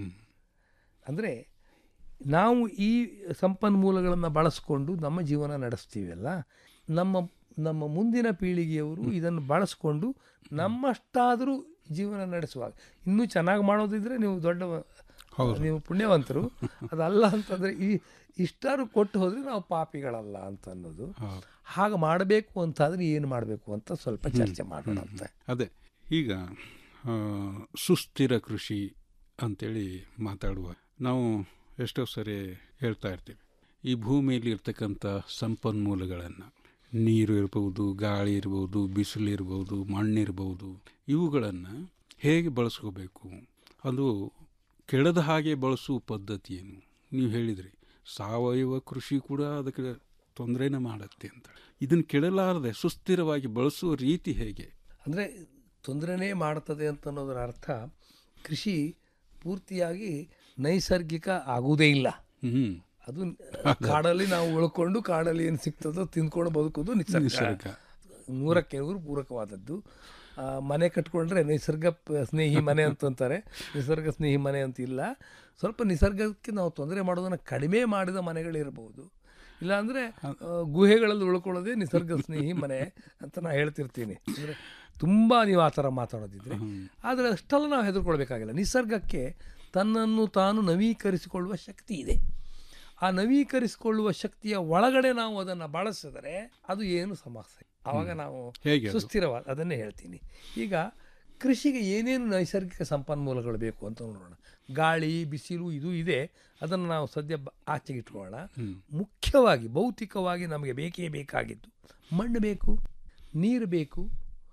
ಅಂದರೆ ನಾವು ಈ ಸಂಪನ್ಮೂಲಗಳನ್ನು ಬಳಸ್ಕೊಂಡು ನಮ್ಮ ಜೀವನ ನಡೆಸ್ತೀವಲ್ಲ ನಮ್ಮ ನಮ್ಮ ಮುಂದಿನ ಪೀಳಿಗೆಯವರು ಇದನ್ನು ಬಳಸ್ಕೊಂಡು ನಮ್ಮಷ್ಟಾದರೂ ಜೀವನ ನಡೆಸುವಾಗ ಇನ್ನೂ ಚೆನ್ನಾಗಿ ಮಾಡೋದಿದ್ರೆ ನೀವು ದೊಡ್ಡ ನೀವು ಪುಣ್ಯವಂತರು ಅದಲ್ಲ ಅಂತಂದರೆ ಈ ಇಷ್ಟಾರು ಕೊಟ್ಟು ಹೋದರೆ ನಾವು ಪಾಪಿಗಳಲ್ಲ ಅಂತ ಅನ್ನೋದು ಹಾಗೆ ಮಾಡಬೇಕು ಅಂತಾದರೆ ಏನು ಮಾಡಬೇಕು ಅಂತ ಸ್ವಲ್ಪ ಚರ್ಚೆ ಮಾಡೋಣ ಅಂತ ಅದೇ ಈಗ ಆ, ಸುಸ್ಥಿರ ಕೃಷಿ ಅಂತೇಳಿ ಮಾತಾಡುವ ನಾವು ಎಷ್ಟೋ ಸರಿ ಹೇಳ್ತಾ ಇರ್ತೀವಿ ಈ ಭೂಮಿಯಲ್ಲಿ ಇರ್ತಕ್ಕಂಥ ಸಂಪನ್ಮೂಲಗಳನ್ನು ನೀರು ಇರ್ಬೋದು ಗಾಳಿ ಇರ್ಬೋದು ಬಿಸಿಲು ಇರ್ಬೋದು ಮಣ್ಣಿರ್ಬೋದು ಇವುಗಳನ್ನು ಹೇಗೆ ಬಳಸ್ಕೋಬೇಕು ಅದು ಕೆಡದ ಹಾಗೆ ಬಳಸುವ ಪದ್ಧತಿ ಏನು ನೀವು ಹೇಳಿದ್ರಿ ಸಾವಯವ ಕೃಷಿ ಕೂಡ ಅದಕ್ಕೆ ತೊಂದರೆನೇ ಮಾಡುತ್ತೆ ಅಂತ ಇದನ್ನು ಕೆಡಲಾರದೆ ಸುಸ್ಥಿರವಾಗಿ ಬಳಸುವ ರೀತಿ ಹೇಗೆ ಅಂದರೆ ತೊಂದರೆನೇ ಮಾಡ್ತದೆ ಅಂತ ಅನ್ನೋದರ ಅರ್ಥ ಕೃಷಿ ಪೂರ್ತಿಯಾಗಿ ನೈಸರ್ಗಿಕ ಆಗುವುದೇ ಇಲ್ಲ ಅದು ಕಾಡಲ್ಲಿ ನಾವು ಉಳ್ಕೊಂಡು ಕಾಡಲ್ಲಿ ಏನು ಸಿಗ್ತದೋ ತಿಂದ್ಕೊಂಡು ಬದುಕೋದು ನಿಸರ್ಗ ನಿಸರ್ಗ. ನೂರಕ್ಕೆ ನೂರು ಪೂರಕವಾದದ್ದು ಆ, ಮನೆ ಕಟ್ಕೊಂಡ್ರೆ ನಿಸರ್ಗ ಪ- ಸ್ನೇಹಿ ಮನೆ ಅಂತಂತಾರೆ ನಿಸರ್ಗ ಸ್ನೇಹಿ ಮನೆ ಅಂತ ಇಲ್ಲ ಸ್ವಲ್ಪ ನಿಸರ್ಗಕ್ಕೆ ನಾವು ತೊಂದರೆ ಮಾಡೋದನ್ನು ಕಡಿಮೆ ಮಾಡಿದ ಮನೆಗಳಿರ್ಬೋದು ಇಲ್ಲಾಂದರೆ ಗುಹೆಗಳಲ್ಲಿ ಉಳ್ಕೊಳ್ಳೋದೇ ನಿಸರ್ಗ ಸ್ನೇಹಿ ಮನೆ ಅಂತ ನಾನು ಹೇಳ್ತಿರ್ತೀನಿ ಅಂದರೆ ತುಂಬ ನೀವು ಆ ಥರ ಮಾತಾಡೋದಿದ್ರೆ ಆದರೆ ಅಷ್ಟೆಲ್ಲ ನಾವು ಹೆದರ್ಕೊಳ್ಬೇಕಾಗಿಲ್ಲ ನಿಸರ್ಗಕ್ಕೆ ತನ್ನನ್ನು ತಾನು ನವೀಕರಿಸಿಕೊಳ್ಳುವ ಶಕ್ತಿ ಇದೆ ಆ ನವೀಕರಿಸಿಕೊಳ್ಳುವ ಶಕ್ತಿಯ ಒಳಗಡೆ ನಾವು ಅದನ್ನು ಬಳಸಿದರೆ ಅದು ಏನು ಸಮಸ್ಯೆ ಆವಾಗ ನಾವು ಹೇಗೆ ಅದು? ಸುಸ್ಥಿರವಾದ ಅದನ್ನೇ ಹೇಳ್ತೀನಿ ಈಗ ಕೃಷಿಗೆ ಏನೇನು ನೈಸರ್ಗಿಕ ಸಂಪನ್ಮೂಲಗಳು ಬೇಕು ಅಂತ ನೋಡೋಣ ಗಾಳಿ ಬಿಸಿಲು ಇದು ಇದೆ ಅದನ್ನು ನಾವು ಸದ್ಯ ಬ- ಆಚೆಗೆ ಇಟ್ಕೊಳ್ಳೋಣ ಮುಖ್ಯವಾಗಿ ಭೌತಿಕವಾಗಿ ನಮಗೆ ಬೇಕೇ ಬೇಕಾಗಿದ್ದು ಮಣ್ಣು ಬೇಕು ನೀರು ಬೇಕು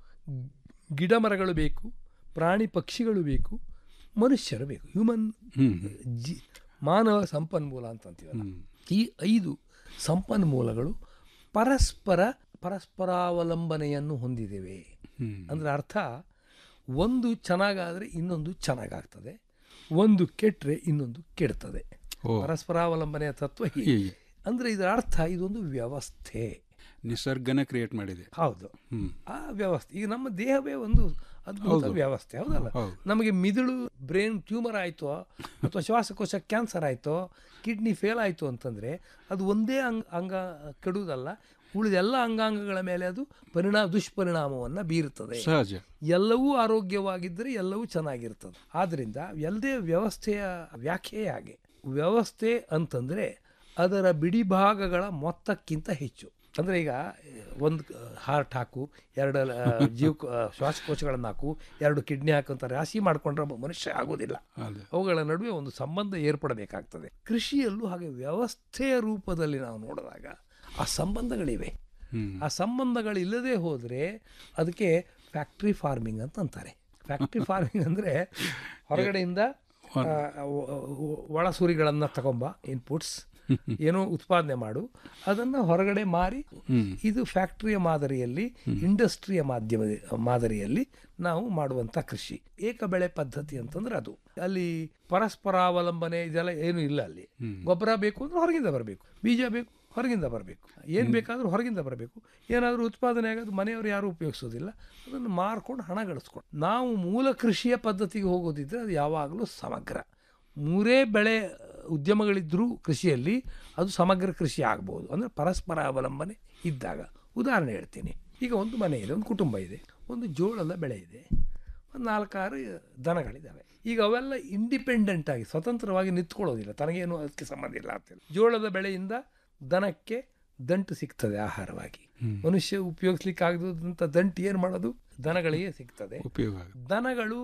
ಗಿಡ ಮರಗಳು ಬೇಕು ಪ್ರಾಣಿ ಪಕ್ಷಿಗಳು ಬೇಕು ಮನುಷ್ಯರು ಬೇಕು ಹ್ಯೂಮನ್ ಜಿ ಮಾನವ ಸಂಪನ್ಮೂಲ ಅಂತ ಅಂತೀವಲ್ಲ ಈ ಐದು ಸಂಪನ್ಮೂಲಗಳು ಪರಸ್ಪರ ಪರಸ್ಪರಾವಲಂಬನೆಯನ್ನು ಹೊಂದಿದ್ದೇವೆ ಅಂದರೆ ಅರ್ಥ ಒಂದು ಚೆನ್ನಾಗಾದರೆ ಇನ್ನೊಂದು ಚೆನ್ನಾಗಾಗ್ತದೆ ಒಂದು ಕೆಟ್ಟರೆ ಇನ್ನೊಂದು ಕೆಡ್ತದೆ ಓ. ಪರಸ್ಪರಾವಲಂಬನೆಯ ತತ್ವ ಹೀಗೆ ಹೀಗೆ. ಅಂದರೆ ಇದರ ಅರ್ಥ ಇದೊಂದು ವ್ಯವಸ್ಥೆ ನಿಸರ್ಗನ ಕ್ರಿಯೇಟ್ ಮಾಡಿದೆ ಹೌದು ಹ್ಮ್. ಆ ವ್ಯವಸ್ಥೆ ಈಗ ನಮ್ಮ ದೇಹವೇ ಒಂದು ಅದ್ಭುತ ಹೌದು. ವ್ಯವಸ್ಥೆ ಹೌದಲ್ಲ ಹೌದು. ನಮಗೆ ಮಿದುಳು ಬ್ರೈನ್ ಟ್ಯೂಮರ್ ಆಯಿತೋ ಅಥವಾ ಶ್ವಾಸಕೋಶ ಕ್ಯಾನ್ಸರ್ ಆಯಿತೋ ಕಿಡ್ನಿ ಫೇಲ್ ಆಯಿತು ಅಂತಂದರೆ ಅದು ಒಂದೇ ಅಂಗ ಅಂಗ ಕೆಡುವುದಲ್ಲ ಉಳಿದ ಎಲ್ಲ ಅಂಗಾಂಗಗಳ ಮೇಲೆ ಅದು ಪರಿಣಾಮ ದುಷ್ಪರಿಣಾಮವನ್ನು ಬೀರುತ್ತದೆ ಸಹಜ ಎಲ್ಲವೂ ಆರೋಗ್ಯವಾಗಿದ್ದರೆ ಎಲ್ಲವೂ ಚೆನ್ನಾಗಿರ್ತದೆ ಆದ್ದರಿಂದ ಎಲ್ಲದೇ ವ್ಯವಸ್ಥೆಯ ವ್ಯಾಖ್ಯೆ ಹಾಗೆ ವ್ಯವಸ್ಥೆ ಅಂತಂದರೆ ಅದರ ಬಿಡಿ ಭಾಗಗಳ ಮೊತ್ತಕ್ಕಿಂತ ಹೆಚ್ಚು ಅಂದರೆ ಈಗ ಒಂದು ಹಾರ್ಟ್ ಹಾಕು ಎರಡು ಆ, ಜೀವ ಶ್ವಾಸಕೋಶಗಳನ್ನು ಹಾಕು ಎರಡು ಕಿಡ್ನಿ ಹಾಕು ಅಂತ ರಾಶಿ ಮಾಡಿಕೊಂಡ್ರೆ ಒಬ್ಬ ಮನುಷ್ಯ ಆಗೋದಿಲ್ಲ ಅದೇ. ಅವುಗಳ ನಡುವೆ ಒಂದು ಸಂಬಂಧ ಏರ್ಪಡಬೇಕಾಗ್ತದೆ ಕೃಷಿಯಲ್ಲೂ ಹಾಗೆ ವ್ಯವಸ್ಥೆಯ ರೂಪದಲ್ಲಿ ನಾವು ನೋಡಿದಾಗ ಆ ಸಂಬಂಧಗಳಿವೆ ಆ ಸಂಬಂಧಗಳಿಲ್ಲದೆ ಹೋದರೆ ಅದಕ್ಕೆ ಫ್ಯಾಕ್ಟ್ರಿ ಫಾರ್ಮಿಂಗ್ ಅಂತ ಅಂತಾರೆ ಫ್ಯಾಕ್ಟ್ರಿ ಫಾರ್ಮಿಂಗ್ ಅಂದರೆ ಹೊರಗಡೆಯಿಂದ ಆ, ಒ- ಒ- ಒಳಸುರಿಗಳನ್ನು ತಗೊಂಬ ಇನ್ಪುಟ್ಸ್ ಏನೋ ಉತ್ಪಾದನೆ ಮಾಡು ಅದನ್ನು ಹೊರಗಡೆ ಮಾರಿ ಇದು ಫ್ಯಾಕ್ಟ್ರಿಯ ಮಾದರಿಯಲ್ಲಿ ಇಂಡಸ್ಟ್ರಿಯ ಮಾಧ್ಯಮ ಮಾದರಿಯಲ್ಲಿ ನಾವು ಮಾಡುವಂಥ ಕೃಷಿ ಏಕ ಬೆಳೆ ಪದ್ಧತಿ ಅಂತಂದ್ರೆ ಅದು ಅಲ್ಲಿ ಪರಸ್ಪರಾವಲಂಬನೆ ಇದೆಲ್ಲ ಏನು ಇಲ್ಲ ಅಲ್ಲಿ ಗೊಬ್ಬರ ಬೇಕು ಅಂದ್ರೆ ಹೊರಗಿಂದ ಬರಬೇಕು ಬೀಜ ಬೇಕು ಹೊರಗಿಂದ ಬರಬೇಕು ಏನು ಬೇಕಾದರೂ ಹೊರಗಿಂದ ಬರಬೇಕು ಏನಾದರೂ ಉತ್ಪಾದನೆ ಆಗೋದು ಮನೆಯವರು ಯಾರೂ ಉಪಯೋಗಿಸೋದಿಲ್ಲ ಅದನ್ನು ಮಾರ್ಕೊಂಡು ಹಣ ಗಳಿಸ್ಕೊಂಡು ನಾವು ಮೂಲ ಕೃಷಿಯ ಪದ್ಧತಿಗೆ ಹೋಗೋದಿದ್ರೆ ಅದು ಯಾವಾಗಲೂ ಸಮಗ್ರ ಮೂರೇ ಬೆಳೆ ಉದ್ಯಮಗಳಿದ್ದರೂ ಕೃಷಿಯಲ್ಲಿ ಅದು ಸಮಗ್ರ ಕೃಷಿ ಆಗ್ಬೋದು ಅಂದರೆ ಪರಸ್ಪರ ಅವಲಂಬನೆ ಇದ್ದಾಗ ಉದಾಹರಣೆ ಹೇಳ್ತೀನಿ ಈಗ ಒಂದು ಮನೆ ಇದೆ ಒಂದು ಕುಟುಂಬ ಇದೆ ಒಂದು ಜೋಳದ ಬೆಳೆ ಇದೆ ಒಂದು ನಾಲ್ಕಾರು ದನಗಳಿದ್ದಾವೆ ಈಗ ಅವೆಲ್ಲ ಇಂಡಿಪೆಂಡೆಂಟ್ ಆಗಿ ಸ್ವತಂತ್ರವಾಗಿ ನಿಂತ್ಕೊಳ್ಳೋದಿಲ್ಲ ತನಗೇನು ಅದಕ್ಕೆ ಸಂಬಂಧ ಇಲ್ಲ ಅಂತೇಳಿ ಜೋಳದ ಬೆಳೆಯಿಂದ ದನಕ್ಕೆ ದಂಟು ಸಿಗ್ತದೆ ಆಹಾರವಾಗಿ ಮನುಷ್ಯ ಉಪಯೋಗಿಸ್ಲಿಕ್ಕೆ ಆಗದಂಥ ದಂಟು ಏನು ಮಾಡೋದು ದನಗಳಿಗೆ ಸಿಗ್ತದೆ ಉಪಯೋಗ ದನಗಳು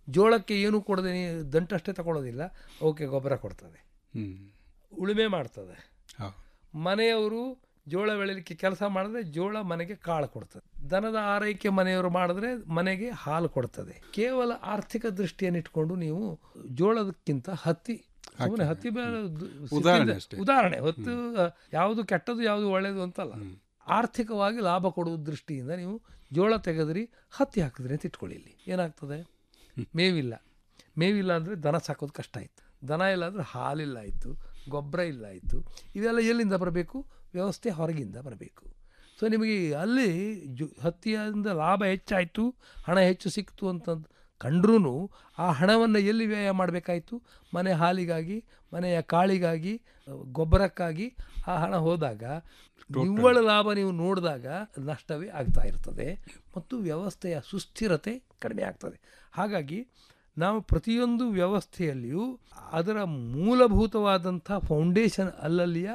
ಜೋಳಕ್ಕೆ ಏನು ಕೊಡದೆ ನೀ- ದಂಟಷ್ಟೇ ತಗೊಳ್ಳೋದಿಲ್ಲ ಓಕೆ ಗೊಬ್ಬರ ಕೊಡ್ತದೆ ಹ್ಮ್ ಉಳುಮೆ ಮಾಡ್ತದೆ ಹೌದು. ಮನೆಯವರು ಜೋಳ ಬೆಳಿಲಿಕ್ಕೆ ಕೆಲಸ ಮಾಡಿದ್ರೆ ಜೋಳ ಮನೆಗೆ ಕಾಳು ಕೊಡ್ತದೆ ದನದ ಆರೈಕೆ ಮನೆಯವರು ಮಾಡಿದ್ರೆ ಮನೆಗೆ ಹಾಲು ಕೊಡ್ತದೆ ಕೇವಲ ಆರ್ಥಿಕ ದೃಷ್ಟಿಯನ್ನು ಇಟ್ಕೊಂಡು ನೀವು ಜೋಳದಕ್ಕಿಂತ ಹತ್ತಿ ಸುಮ್ಮನೆ ಹತ್ತಿ ಬೆಳೆ ದು- ಉದಾಹರಣೆ ಸಿಕ್ಕಿದ್ರೆ- ಅಷ್ಟೇ. ಉದಾಹರಣೆ ಹೊತ್ತು ಯಾವುದು ಕೆಟ್ಟದ್ದು ಯಾವುದು ಒಳ್ಳೆಯದು ಅಂತಲ್ಲ ಆರ್ಥಿಕವಾಗಿ ಲಾಭ ಕೊಡುವ ದೃಷ್ಟಿಯಿಂದ ನೀವು ಜೋಳ ತೆಗೆದ್ರಿ ಹತ್ತಿ ಹಾಕಿದ್ರಿ ಅಂತ ಇಟ್ಕೊಳ್ಳಿ ಇಲ್ಲಿ ಏನಾಗ್ತದೆ ಮೇವಿಲ್ಲ ಮೇವಿಲ್ಲ ಅಂದರೆ ದನ ಸಾಕೋದು ಕಷ್ಟ ಆಯಿತು ದನ ಇಲ್ಲ ಅಂದರೆ ಹಾಲಿಲ್ಲ ಆಯಿತು ಗೊಬ್ಬರ ಇಲ್ಲ ಆಯಿತು ಇವೆಲ್ಲ ಎಲ್ಲಿಂದ ಬರಬೇಕು ವ್ಯವಸ್ಥೆ ಹೊರಗಿಂದ ಬರಬೇಕು ಸೊ ನಿಮಗೆ ಅಲ್ಲಿ ಜು ಹತ್ತಿಯಿಂದ ಲಾಭ ಹೆಚ್ಚಾಯಿತು ಹಣ ಹೆಚ್ಚು ಸಿಕ್ತು ಅಂತ ಕಂಡ್ರೂ ಆ ಹಣವನ್ನು ಎಲ್ಲಿ ವ್ಯಯ ಮಾಡಬೇಕಾಯಿತು ಮನೆ ಹಾಲಿಗಾಗಿ ಮನೆಯ ಕಾಳಿಗಾಗಿ ಗೊಬ್ಬರಕ್ಕಾಗಿ ಆ ಹಣ ಹೋದಾಗ ನಿವ್ವಳ ಲಾಭ ನೀವು ನೋಡಿದಾಗ ನಷ್ಟವೇ ಆಗ್ತಾ ಇರ್ತದೆ ಮತ್ತು ವ್ಯವಸ್ಥೆಯ ಸುಸ್ಥಿರತೆ ಕಡಿಮೆ ಆಗ್ತದೆ ಹಾಗಾಗಿ ನಾವು ಪ್ರತಿಯೊಂದು ವ್ಯವಸ್ಥೆಯಲ್ಲಿಯೂ ಅದರ ಮೂಲಭೂತವಾದಂಥ ಫೌಂಡೇಶನ್ ಅಲ್ಲಲ್ಲಿಯ